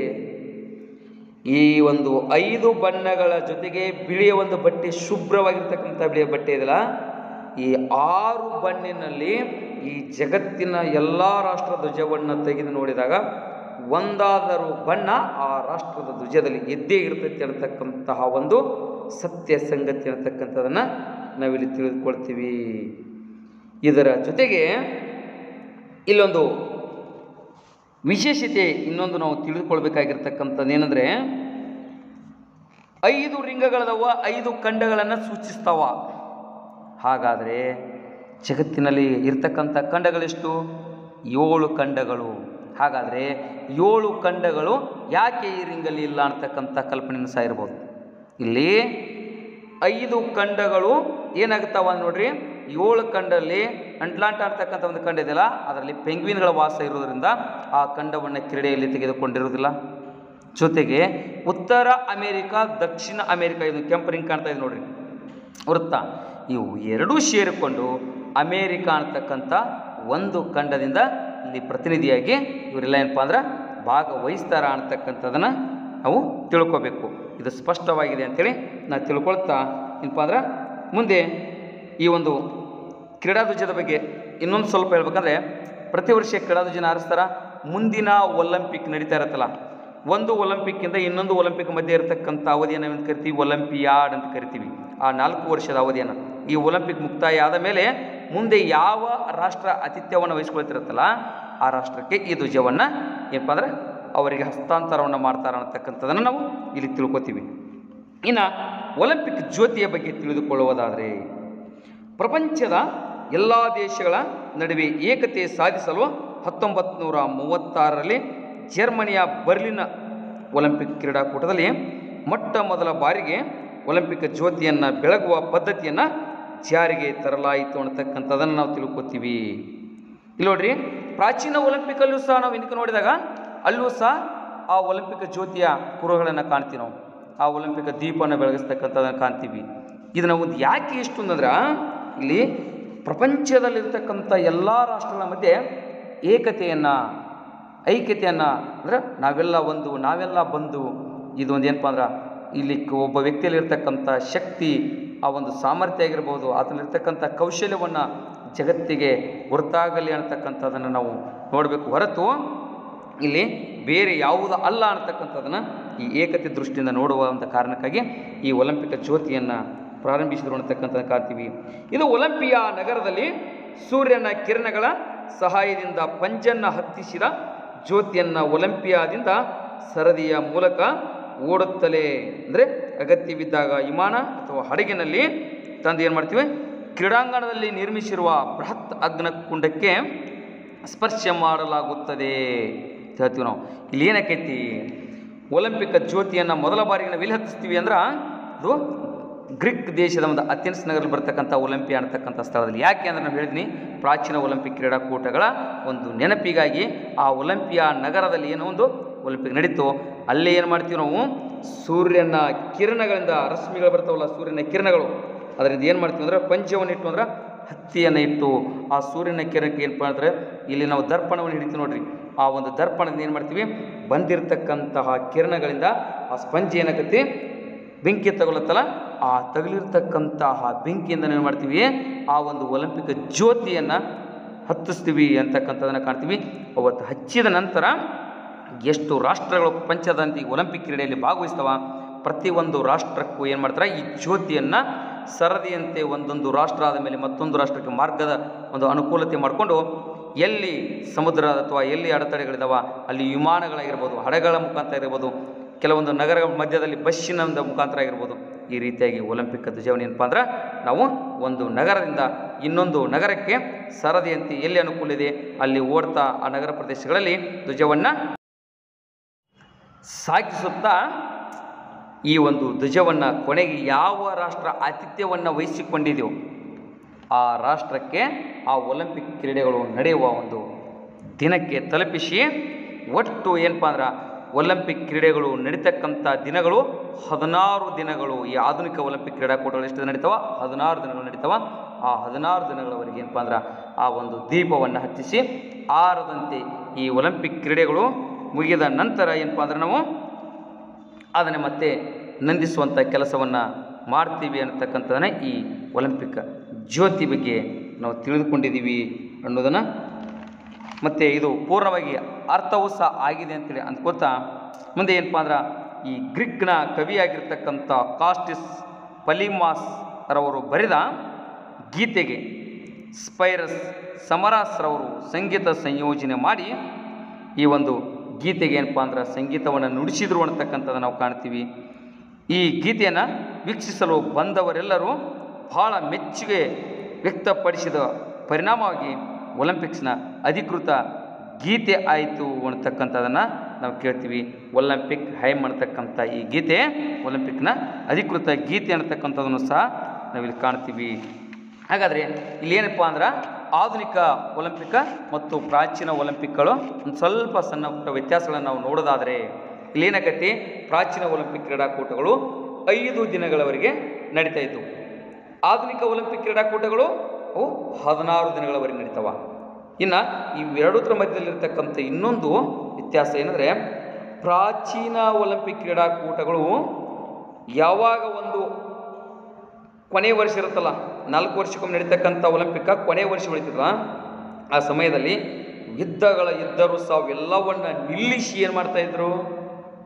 ಈ ಒಂದು ಐದು ಬಣ್ಣಗಳ ಜೊತೆಗೆ ಬಿಳಿಯ ಒಂದು ಬಟ್ಟೆ ಶುಭ್ರವಾಗಿರ್ತಕ್ಕಂಥ ಬಿಳಿಯ ಬಟ್ಟೆ ಇದೆಯಲ್ಲ ಈ ಆರು ಬಣ್ಣಿನಲ್ಲಿ ಈ ಜಗತ್ತಿನ ಎಲ್ಲ ರಾಷ್ಟ್ರ ಧ್ವಜವನ್ನು ತೆಗೆದು ನೋಡಿದಾಗ ಒಂದಾದರೂ ಬಣ್ಣ ಆ ರಾಷ್ಟ್ರದ ಧ್ವಜದಲ್ಲಿ ಎದ್ದೇ ಇರ್ತೈತಿ ಅನ್ನತಕ್ಕಂತಹ ಒಂದು ಸತ್ಯ ಸಂಗತಿ ಅನ್ನತಕ್ಕಂಥದ್ದನ್ನು ನಾವಿಲ್ಲಿ ತಿಳಿದುಕೊಳ್ತೀವಿ ಇದರ ಜೊತೆಗೆ ಇಲ್ಲೊಂದು ವಿಶೇಷತೆ ಇನ್ನೊಂದು ನಾವು ತಿಳಿದುಕೊಳ್ಬೇಕಾಗಿರ್ತಕ್ಕಂಥದ್ದು ಏನಂದರೆ ಐದು ರಿಂಗಗಳದವ ಐದು ಖಂಡಗಳನ್ನು ಸೂಚಿಸ್ತಾವ ಹಾಗಾದರೆ ಜಗತ್ತಿನಲ್ಲಿ ಇರ್ತಕ್ಕಂಥ ಖಂಡಗಳೆಷ್ಟು ಏಳು ಖಂಡಗಳು ಹಾಗಾದರೆ ಏಳು ಖಂಡಗಳು ಯಾಕೆ ಈ ರಿಂಗಲ್ಲಿ ಇಲ್ಲ ಅಂತಕ್ಕಂಥ ಕಲ್ಪನೆಯನ್ನು ಸಹ ಇರ್ಬೋದು ಇಲ್ಲಿ ಐದು ಖಂಡಗಳು ಏನಾಗ್ತಾವ ನೋಡ್ರಿ ಏಳು ಖಂಡಲ್ಲಿ ಅಂಟ್ಲಾಂಟ ಅಂತಕ್ಕಂಥ ಒಂದು ಖಂಡ ಇದೆಯಲ್ಲ ಅದರಲ್ಲಿ ಪೆಂಗ್ವಿನ್ಗಳ ವಾಸ ಇರೋದ್ರಿಂದ ಆ ಖಂಡವನ್ನು ಕ್ರೀಡೆಯಲ್ಲಿ ತೆಗೆದುಕೊಂಡಿರುವುದಿಲ್ಲ ಜೊತೆಗೆ ಉತ್ತರ ಅಮೇರಿಕ ದಕ್ಷಿಣ ಅಮೇರಿಕ ಇದು ಕೆಂಪು ರಿಂಗ್ ಕಾಣ್ತಾ ಇದೆ ನೋಡ್ರಿ ವೃತ್ತ ಇವು ಎರಡೂ ಸೇರಿಕೊಂಡು ಅಮೇರಿಕ ಅಂತಕ್ಕಂಥ ಒಂದು ಖಂಡದಿಂದ ಇಲ್ಲಿ ಪ್ರತಿನಿಧಿಯಾಗಿ ಇವರೆಲ್ಲ ಏನಪ್ಪ ಅಂದ್ರೆ ಭಾಗವಹಿಸ್ತಾರ ಅಂತಕ್ಕಂಥದ್ದನ್ನು ನಾವು ತಿಳ್ಕೊಬೇಕು ಇದು ಸ್ಪಷ್ಟವಾಗಿದೆ ಅಂತೇಳಿ ನಾವು ತಿಳ್ಕೊಳ್ತಾ ಏನಪ್ಪ ಅಂದ್ರೆ ಮುಂದೆ ಈ ಒಂದು ಕ್ರೀಡಾಧ್ವಜದ ಬಗ್ಗೆ ಇನ್ನೊಂದು ಸ್ವಲ್ಪ ಹೇಳ್ಬೇಕಂದ್ರೆ ಪ್ರತಿ ವರ್ಷ ಕ್ರೀಡಾಧ್ವಜನ ಹಾರಿಸ್ತಾರ ಮುಂದಿನ ಒಲಿಂಪಿಕ್ ನಡೀತಾ ಇರತ್ತಲ್ಲ ಒಂದು ಒಲಿಂಪಿಕ್ಕಿಂದ ಇನ್ನೊಂದು ಒಲಿಂಪಿಕ್ ಮಧ್ಯೆ ಇರತಕ್ಕಂಥ ಅವಧಿಯನ್ನು ನಾವೇನು ಕರಿತೀವಿ ಒಲಿಂಪಿಯಾಡ್ ಅಂತ ಕರಿತೀವಿ ಆ ನಾಲ್ಕು ವರ್ಷದ ಅವಧಿಯನ್ನು ಈ ಒಲಿಂಪಿಕ್ ಮುಕ್ತಾಯ ಆದ ಮೇಲೆ ಮುಂದೆ ಯಾವ ರಾಷ್ಟ್ರ ಆತಿಥ್ಯವನ್ನು ವಹಿಸ್ಕೊಳ್ತಿರುತ್ತಲ್ಲ ಆ ರಾಷ್ಟ್ರಕ್ಕೆ ಈ ಧ್ವಜವನ್ನು ಏನಪ್ಪ ಅಂದ್ರೆ ಅವರಿಗೆ ಹಸ್ತಾಂತರವನ್ನು ಮಾಡ್ತಾರೆ ಅನ್ನತಕ್ಕಂಥದ್ದನ್ನು ನಾವು ಇಲ್ಲಿ ತಿಳ್ಕೊತೀವಿ ಇನ್ನು ಒಲಿಂಪಿಕ್ ಜ್ಯೋತಿಯ ಬಗ್ಗೆ ತಿಳಿದುಕೊಳ್ಳುವುದಾದರೆ ಪ್ರಪಂಚದ ಎಲ್ಲ ದೇಶಗಳ ನಡುವೆ ಏಕತೆ ಸಾಧಿಸಲು ಹತ್ತೊಂಬತ್ತು ನೂರ ಮೂವತ್ತಾರರಲ್ಲಿ ಜರ್ಮನಿಯ ಬರ್ಲಿನ್ ಒಲಿಂಪಿಕ್ ಕ್ರೀಡಾಕೂಟದಲ್ಲಿ ಮೊಟ್ಟ ಮೊದಲ ಬಾರಿಗೆ ಒಲಿಂಪಿಕ್ ಜ್ಯೋತಿಯನ್ನು ಬೆಳಗುವ ಪದ್ಧತಿಯನ್ನು ಜಾರಿಗೆ ತರಲಾಯಿತು ಅನ್ನತಕ್ಕಂಥದ್ದನ್ನು ನಾವು ತಿಳ್ಕೊತೀವಿ ಇಲ್ಲಿ ನೋಡ್ರಿ ಪ್ರಾಚೀನ ಒಲಿಂಪಿಕಲ್ಲೂ ಸಹ ನಾವು ಇದಕ್ಕೆ ನೋಡಿದಾಗ ಅಲ್ಲೂ ಸಹ ಆ ಒಲಿಂಪಿಕ್ ಜ್ಯೋತಿಯ ಕುರುಗಳನ್ನು ಕಾಣ್ತೀವಿ ನಾವು ಆ ಒಲಿಂಪಿಕ್ ದೀಪವನ್ನು ಬೆಳಗಿಸ್ತಕ್ಕಂಥದ್ದನ್ನು ಕಾಣ್ತೀವಿ ಇದನ್ನು ಒಂದು ಯಾಕೆ ಇಷ್ಟು ಅಂದ್ರೆ ಇಲ್ಲಿ ಪ್ರಪಂಚದಲ್ಲಿರ್ತಕ್ಕಂಥ ಎಲ್ಲ ರಾಷ್ಟ್ರಗಳ ಮಧ್ಯೆ ಏಕತೆಯನ್ನು ಐಕ್ಯತೆಯನ್ನು ಅಂದ್ರೆ ನಾವೆಲ್ಲ ಒಂದು ನಾವೆಲ್ಲ ಬಂದು ಇದು ಒಂದು ಏನಪ್ಪ ಅಂದ್ರೆ ಇಲ್ಲಿ ಕ- ಒಬ್ಬ ವ್ಯಕ್ತಿಯಲ್ಲಿರ್ತಕ್ಕಂಥ ಶಕ್ತಿ ಆ ಒಂದು ಸಾಮರ್ಥ್ಯ ಆಗಿರ್ಬೋದು ಆತನಲ್ಲಿರ್ತಕ್ಕಂಥ ಕೌಶಲ್ಯವನ್ನು ಜಗತ್ತಿಗೆ ಗೊತ್ತಾಗಲಿ ಅನ್ನತಕ್ಕಂಥದ್ದನ್ನು ನಾವು ನೋಡಬೇಕು ಹೊರತು ಇಲ್ಲಿ ಬೇರೆ ಯಾವುದು ಅಲ್ಲ ಅನ್ನತಕ್ಕಂಥದ್ದನ್ನು ಈ ಏಕತೆ ದೃಷ್ಟಿಯಿಂದ ನೋಡುವ ಅಂತ ಕಾರಣಕ್ಕಾಗಿ ಈ ಒಲಿಂಪಿಕ್ ಜ್ಯೋತಿಯನ್ನು ಪ್ರಾರಂಭಿಸಿದ್ರು ಅನ್ನತಕ್ಕಂಥದ್ದು ಕಾಣ್ತೀವಿ ಇದು ಒಲಿಂಪಿಯಾ ನಗರದಲ್ಲಿ ಸೂರ್ಯನ ಕಿರಣಗಳ ಸಹಾಯದಿಂದ ಪಂಜನ್ನು ಹತ್ತಿಸಿದ ಜ್ಯೋತಿಯನ್ನು ಒಲಿಂಪಿಯಾದಿಂದ ಸರದಿಯ ಮೂಲಕ ಓಡುತ್ತಲೇ ಅಂದರೆ ಅಗತ್ಯವಿದ್ದಾಗ ವಿಮಾನ ಅಥವಾ ಹಡಗಿನಲ್ಲಿ ತಂದು ಏನು ಮಾಡ್ತೀವಿ ಕ್ರೀಡಾಂಗಣದಲ್ಲಿ ನಿರ್ಮಿಸಿರುವ ಬೃಹತ್ ಅಗ್ನಕುಂಡಕ್ಕೆ ಸ್ಪರ್ಶ ಮಾಡಲಾಗುತ್ತದೆ ಅಂತ ಹೇಳ್ತೀವಿ ನಾವು ಇಲ್ಲಿ ಏನಕ್ಕೈತಿ ಒಲಿಂಪಿಕ್ ಜ್ಯೋತಿಯನ್ನು ಮೊದಲ ಬಾರಿಗೆ ನಾವು ಎಲ್ಲಿ ಹತ್ತಿಸ್ತೀವಿ ಅಂದ್ರೆ ಅದು ಗ್ರೀಕ್ ದೇಶದ ಒಂದು ಅಥೆನ್ಸ್ ನಗರಲ್ಲಿ ಬರ್ತಕ್ಕಂಥ ಒಲಿಂಪಿಯಾ ಅನ್ನತಕ್ಕಂಥ ಸ್ಥಳದಲ್ಲಿ ಯಾಕೆ ಅಂದ್ರೆ ನಾವು ಹೇಳಿದ್ನಿ ಪ್ರಾಚೀನ ಒಲಿಂಪಿಕ್ ಕ್ರೀಡಾಕೂಟಗಳ ಒಂದು ನೆನಪಿಗಾಗಿ ಆ ಒಲಿಂಪಿಯಾ ನಗರದಲ್ಲಿ ಏನೋ ಒಂದು ಒಲಿಂಪಿಕ್ ನಡೀತು ಅಲ್ಲೇ ಏನು ಮಾಡ್ತೀವಿ ನಾವು ಸೂರ್ಯನ ಕಿರಣಗಳಿಂದ ರಶ್ಮಿಗಳು ಬರ್ತಾವಲ್ಲ ಸೂರ್ಯನ ಕಿರಣಗಳು ಅದರಿಂದ ಏನು ಮಾಡ್ತೀವಿ ಅಂದ್ರೆ ಪಂಚವನ್ನು ಇಟ್ಟು ಅಂದ್ರೆ ಹತ್ತಿಯನ್ನು ಇಟ್ಟು ಆ ಸೂರ್ಯನ ಕಿರಣಕ್ಕೆ ಏನಪ್ಪ ಅಂದ್ರೆ ಇಲ್ಲಿ ನಾವು ದರ್ಪಣವನ್ನು ಹಿಡಿತೀವಿ ನೋಡ್ರಿ ಆ ಒಂದು ದರ್ಪಣದಿಂದ ಏನು ಮಾಡ್ತೀವಿ ಬಂದಿರತಕ್ಕಂತಹ ಕಿರಣಗಳಿಂದ ಆ ಸ್ಪಂಜ್ ಏನಾಗತ್ತೆ ಬೆಂಕಿ ತಗೊಳತ್ತಲ್ಲ ಆ ತಗುಲಿರ್ತಕ್ಕಂತಹ ಬೆಂಕಿಯಿಂದ ಏನು ಮಾಡ್ತೀವಿ ಆ ಒಂದು ಒಲಿಂಪಿಕ್ ಜ್ಯೋತಿಯನ್ನು ಹತ್ತಿಸ್ತೀವಿ ಅಂತಕ್ಕಂಥದ್ದನ್ನು ಕಾಣ್ತೀವಿ ಅವತ್ತು ಹಚ್ಚಿದ ನಂತರ ಎಷ್ಟು ರಾಷ್ಟ್ರಗಳು ಪ್ರಪಂಚದಂತ ಈ ಒಲಿಂಪಿಕ್ ಕ್ರೀಡೆಯಲ್ಲಿ ಭಾಗವಹಿಸ್ತವ ಪ್ರತಿಯೊಂದು ರಾಷ್ಟ್ರಕ್ಕೂ ಏನು ಮಾಡ್ತಾರೆ ಈ ಜ್ಯೋತಿಯನ್ನು ಸರದಿಯಂತೆ ಒಂದೊಂದು ರಾಷ್ಟ್ರ ಆದ ಮೇಲೆ ಮತ್ತೊಂದು ರಾಷ್ಟ್ರಕ್ಕೆ ಮಾರ್ಗದ ಒಂದು ಅನುಕೂಲತೆ ಮಾಡಿಕೊಂಡು ಎಲ್ಲಿ ಸಮುದ್ರ ಅಥವಾ ಎಲ್ಲಿ ಅಡೆತಡೆಗಳಿದಾವ ಅಲ್ಲಿ ವಿಮಾನಗಳಾಗಿರ್ಬೋದು ಹಡಗಳ ಮುಖಾಂತರ ಇರ್ಬೋದು ಕೆಲವೊಂದು ನಗರಗಳ ಮಧ್ಯದಲ್ಲಿ ಬಸ್ಸಿನ ಒಂದು ಮುಖಾಂತರ ಆಗಿರ್ಬೋದು ಈ ರೀತಿಯಾಗಿ ಒಲಿಂಪಿಕ್ ಧ್ವಜವನ್ನು ಏನಪ್ಪ ಅಂದ್ರೆ ನಾವು ಒಂದು ನಗರದಿಂದ ಇನ್ನೊಂದು ನಗರಕ್ಕೆ ಸರದಿಯಂತೆ ಎಲ್ಲಿ ಅನುಕೂಲ ಇದೆ ಅಲ್ಲಿ ಓಡ್ತಾ ಆ ನಗರ ಪ್ರದೇಶಗಳಲ್ಲಿ ಧ್ವಜವನ್ನು ಸಾಗಿಸುತ್ತಾ ಈ ಒಂದು ಧ್ವಜವನ್ನು ಕೊನೆಗೆ ಯಾವ ರಾಷ್ಟ್ರ ಆತಿಥ್ಯವನ್ನು ವಹಿಸಿಕೊಂಡಿದೆಯೋ ಆ ರಾಷ್ಟ್ರಕ್ಕೆ ಆ ಒಲಿಂಪಿಕ್ ಕ್ರೀಡೆಗಳು ನಡೆಯುವ ಒಂದು ದಿನಕ್ಕೆ ತಲುಪಿಸಿ ಒಟ್ಟು ಏನಪ್ಪ ಅಂದ್ರೆ ಒಲಿಂಪಿಕ್ ಕ್ರೀಡೆಗಳು ನಡೀತಕ್ಕಂಥ ದಿನಗಳು ಹದಿನಾರು ದಿನಗಳು ಈ ಆಧುನಿಕ ಒಲಿಂಪಿಕ್ ಕ್ರೀಡಾಕೂಟಗಳು ಎಷ್ಟು ದಿನ ನಡೀತಾವ ಹದಿನಾರು ದಿನಗಳು ನಡೀತಾವ ಆ ಹದಿನಾರು ದಿನಗಳವರೆಗೆ ಏನಪ್ಪ ಅಂದ್ರೆ ಆ ಒಂದು ದೀಪವನ್ನು ಹಚ್ಚಿಸಿ ಆರದಂತೆ ಈ ಒಲಿಂಪಿಕ್ ಕ್ರೀಡೆಗಳು ಮುಗಿದ ನಂತರ ಏನಪ್ಪ ಅಂದ್ರೆ ನಾವು ಅದನ್ನು ಮತ್ತೆ ನಂದಿಸುವಂಥ ಕೆಲಸವನ್ನು ಮಾಡ್ತೀವಿ ಅನ್ನತಕ್ಕಂಥದ್ದನ್ನ ಈ ಒಲಿಂಪಿಕ್ ಜ್ಯೋತಿ ಬಗ್ಗೆ ನಾವು ತಿಳಿದುಕೊಂಡಿದ್ದೀವಿ ಅನ್ನೋದನ್ನು ಮತ್ತು ಇದು ಪೂರ್ಣವಾಗಿ ಅರ್ಥವೂ ಸಹ ಆಗಿದೆ ಅಂತೇಳಿ ಅಂದ್ಕೋತಾ ಮುಂದೆ ಏನಪ್ಪ ಅಂದ್ರೆ ಈ ಗ್ರೀಕ್ನ ಕವಿಯಾಗಿರ್ತಕ್ಕಂಥ ಕಾಸ್ಟಿಸ್ ಪಲಿಮಾಸ್ ರವರು ಬರೆದ ಗೀತೆಗೆ ಸ್ಪೈರಸ್ ಸಮರಾಸ್ರವರು ಸಂಗೀತ ಸಂಯೋಜನೆ ಮಾಡಿ ಈ ಒಂದು ಗೀತೆಗೆ ಏನಪ್ಪ ಅಂದ್ರೆ ಸಂಗೀತವನ್ನು ನುಡಿಸಿದ್ರು ಅನ್ನತಕ್ಕಂಥದ್ದು ನಾವು ಕಾಣ್ತೀವಿ ಈ ಗೀತೆಯನ್ನು ವೀಕ್ಷಿಸಲು ಬಂದವರೆಲ್ಲರೂ ಬಹಳ ಮೆಚ್ಚುಗೆ ವ್ಯಕ್ತಪಡಿಸಿದ ಪರಿಣಾಮವಾಗಿ ಒಲಿಂಪಿಕ್ಸ್ನ ಅಧಿಕೃತ ಗೀತೆ ಆಯಿತು ಅನ್ನತಕ್ಕಂಥದ್ದನ್ನು ನಾವು ಕೇಳ್ತೀವಿ ಒಲಿಂಪಿಕ್ ಹೈಮ್ ಅನ್ನತಕ್ಕಂಥ ಈ ಗೀತೆ ಒಲಿಂಪಿಕ್ನ ಅಧಿಕೃತ ಗೀತೆ ಅನ್ನತಕ್ಕಂಥದ್ದನ್ನು ಸಹ ನಾವಿಲ್ಲಿ ಕಾಣ್ತೀವಿ ಹಾಗಾದರೆ ಇಲ್ಲಿ ಏನಪ್ಪ ಅಂದ್ರೆ ಆಧುನಿಕ ಒಲಿಂಪಿಕ್ ಮತ್ತು ಪ್ರಾಚೀನ ಒಲಿಂಪಿಕ್ಗಳು ಒಂದು ಸ್ವಲ್ಪ ಸಣ್ಣ ಪುಟ್ಟ ವ್ಯತ್ಯಾಸಗಳನ್ನು ನಾವು ನೋಡೋದಾದರೆ ಇಲ್ಲಿ ಏನಾಗತ್ತೆ ಪ್ರಾಚೀನ ಒಲಿಂಪಿಕ್ ಕ್ರೀಡಾಕೂಟಗಳು ಐದು ದಿನಗಳವರೆಗೆ ನಡೀತಾ ಇದ್ದವು ಆಧುನಿಕ ಒಲಿಂಪಿಕ್ ಕ್ರೀಡಾಕೂಟಗಳು ಅವು ಹದಿನಾರು ದಿನಗಳವರೆಗೆ ನಡೀತಾವ ಇನ್ನು ಇವೆರಡೂತರ ಮಧ್ಯದಲ್ಲಿರ್ತಕ್ಕಂಥ ಇನ್ನೊಂದು ವ್ಯತ್ಯಾಸ ಏನಂದರೆ ಪ್ರಾಚೀನ ಒಲಿಂಪಿಕ್ ಕ್ರೀಡಾಕೂಟಗಳು ಯಾವಾಗ ಒಂದು ಕೊನೆ ವರ್ಷ ಇರುತ್ತಲ್ಲ ನಾಲ್ಕು ವರ್ಷಕ್ಕೊಮ್ಮೆ ನಡೀತಕ್ಕಂಥ ಒಲಿಂಪಿಕ್ ಕೊನೆ ವರ್ಷ ಉಳಿತದಲ್ಲ ಆ ಸಮಯದಲ್ಲಿ ಯುದ್ಧಗಳ ಯುದ್ಧರು ಸಹ ಅವೆಲ್ಲವನ್ನ ನಿಲ್ಲಿಸಿ ಏನು ಮಾಡ್ತಾ ಇದ್ರು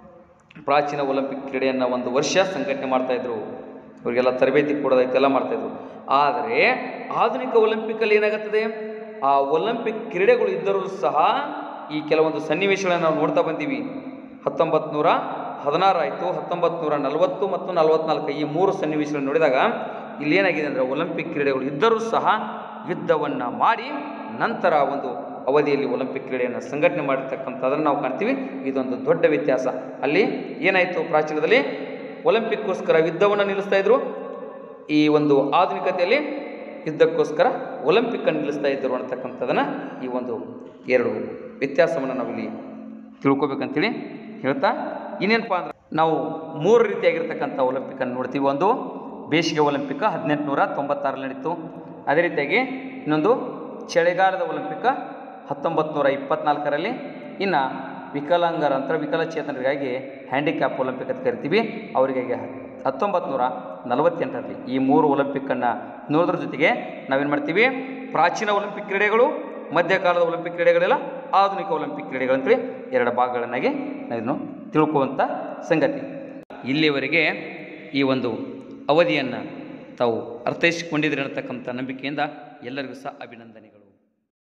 ಪ್ರಾಚೀನ ಒಲಿಂಪಿಕ್ ಕ್ರೀಡೆಯನ್ನು ಒಂದು ವರ್ಷ ಸಂಘಟನೆ ಮಾಡ್ತಾಯಿದ್ರು ಇವರಿಗೆಲ್ಲ ತರಬೇತಿ ಕೊಡೋದೈತೆ ಎಲ್ಲ ಮಾಡ್ತಾಯಿದ್ರು ಆದರೆ ಆಧುನಿಕ ಒಲಿಂಪಿಕಲ್ಲಿ ಏನಾಗುತ್ತದೆ ಆ ಒಲಿಂಪಿಕ್ ಕ್ರೀಡೆಗಳು ಇದ್ದರೂ ಸಹ ಈ ಕೆಲವೊಂದು ಸನ್ನಿವೇಶಗಳನ್ನು ನಾವು ನೋಡ್ತಾ ಬಂದೀವಿ ಹತ್ತೊಂಬತ್ತು ನೂರ ಹದಿನಾರು ಆಯಿತು ಹತ್ತೊಂಬತ್ತು ನೂರ ನಲವತ್ತು ಮತ್ತು ನಲವತ್ನಾಲ್ಕು ಈ ಮೂರು ಸನ್ನಿವೇಶಗಳನ್ನು ನೋಡಿದಾಗ ಇಲ್ಲಿ ಏನಾಗಿದೆ ಅಂದರೆ ಒಲಿಂಪಿಕ್ ಕ್ರೀಡೆಗಳು ಇದ್ದರೂ ಸಹ ಯುದ್ಧವನ್ನು ಮಾಡಿ ನಂತರ ಒಂದು ಅವಧಿಯಲ್ಲಿ ಒಲಿಂಪಿಕ್ ಕ್ರೀಡೆಯನ್ನು ಸಂಘಟನೆ ಮಾಡಿರ್ತಕ್ಕಂಥದ್ದನ್ನು ನಾವು ಕಾಣ್ತೀವಿ ಇದೊಂದು ದೊಡ್ಡ ವ್ಯತ್ಯಾಸ ಅಲ್ಲಿ ಏನಾಯಿತು ಪ್ರಾಚೀನದಲ್ಲಿ ಒಲಿಂಪಿಕ್ಗೋಸ್ಕರ ಯುದ್ಧವನ್ನು ನಿಲ್ಲಿಸ್ತಾ ಇದ್ರು ಈ ಒಂದು ಆಧುನಿಕತೆಯಲ್ಲಿ ಯುದ್ಧಕ್ಕೋಸ್ಕರ ಒಲಿಂಪಿಕ್ಕನ್ನು ನಿಲ್ಲಿಸ್ತಾ ಇದ್ದರು ಅಂತಕ್ಕಂಥದ್ದನ್ನು ಈ ಒಂದು ಎರಡು ವ್ಯತ್ಯಾಸವನ್ನು ನಾವಿಲ್ಲಿ ತಿಳ್ಕೊಬೇಕಂತೇಳಿ ಹೇಳ್ತಾ ಇನ್ನೇನಪ್ಪ ಅಂದ್ರೆ ನಾವು ಮೂರು ರೀತಿಯಾಗಿರ್ತಕ್ಕಂಥ ಒಲಿಂಪಿಕನ್ನು ನೋಡ್ತೀವಿ ಒಂದು ಬೇಸಿಗೆ ಒಲಿಂಪಿಕ ಹದಿನೆಂಟುನೂರ ತೊಂಬತ್ತಾರಲ್ಲಿ ನಡೀತು ಅದೇ ರೀತಿಯಾಗಿ ಇನ್ನೊಂದು ಚಳಿಗಾಲದ ಒಲಿಂಪಿಕ ಹತ್ತೊಂಬತ್ತು ನೂರ ಇಪ್ಪತ್ನಾಲ್ಕರಲ್ಲಿ ಇನ್ನು ವಿಕಲಾಂಗರ ಅಂತ ವಿಕಲಚೇತನರಿಗಾಗಿ ಹ್ಯಾಂಡಿಕ್ಯಾಪ್ ಒಲಿಂಪಿಕ್ ಅಂತ ಕರಿತೀವಿ ಅವರಿಗಾಗಿ ಹತ್ತೊಂಬತ್ತು ನೂರ ನಲವತ್ತೆಂಟರಲ್ಲಿ ಈ ಮೂರು ಒಲಿಂಪಿಕ್ಕನ್ನು ನೋಡೋದ್ರ ಜೊತೆಗೆ ನಾವೇನು ಮಾಡ್ತೀವಿ ಪ್ರಾಚೀನ ಒಲಿಂಪಿಕ್ ಕ್ರೀಡೆಗಳು ಮಧ್ಯಕಾಲದ ಒಲಿಂಪಿಕ್ ಕ್ರೀಡೆಗಳೆಲ್ಲ ಆಧುನಿಕ ಒಲಿಂಪಿಕ್ ಕ್ರೀಡೆಗಳಂತೇಳಿ ಎರಡು ಭಾಗಗಳನ್ನಾಗಿ ನಾವಿನ್ನು ತಿಳ್ಕೊಳ್ಳುವಂಥ ಸಂಗತಿ ಇಲ್ಲಿವರೆಗೆ ಈ ಒಂದು ಅವಧಿಯನ್ನು ತಾವು ಅರ್ಥೈಸಿಕೊಂಡಿದ್ರಿ ಅನ್ನತಕ್ಕಂಥ ನಂಬಿಕೆಯಿಂದ ಎಲ್ಲರಿಗೂ ಸಹ ಅಭಿನಂದನೆಗಳು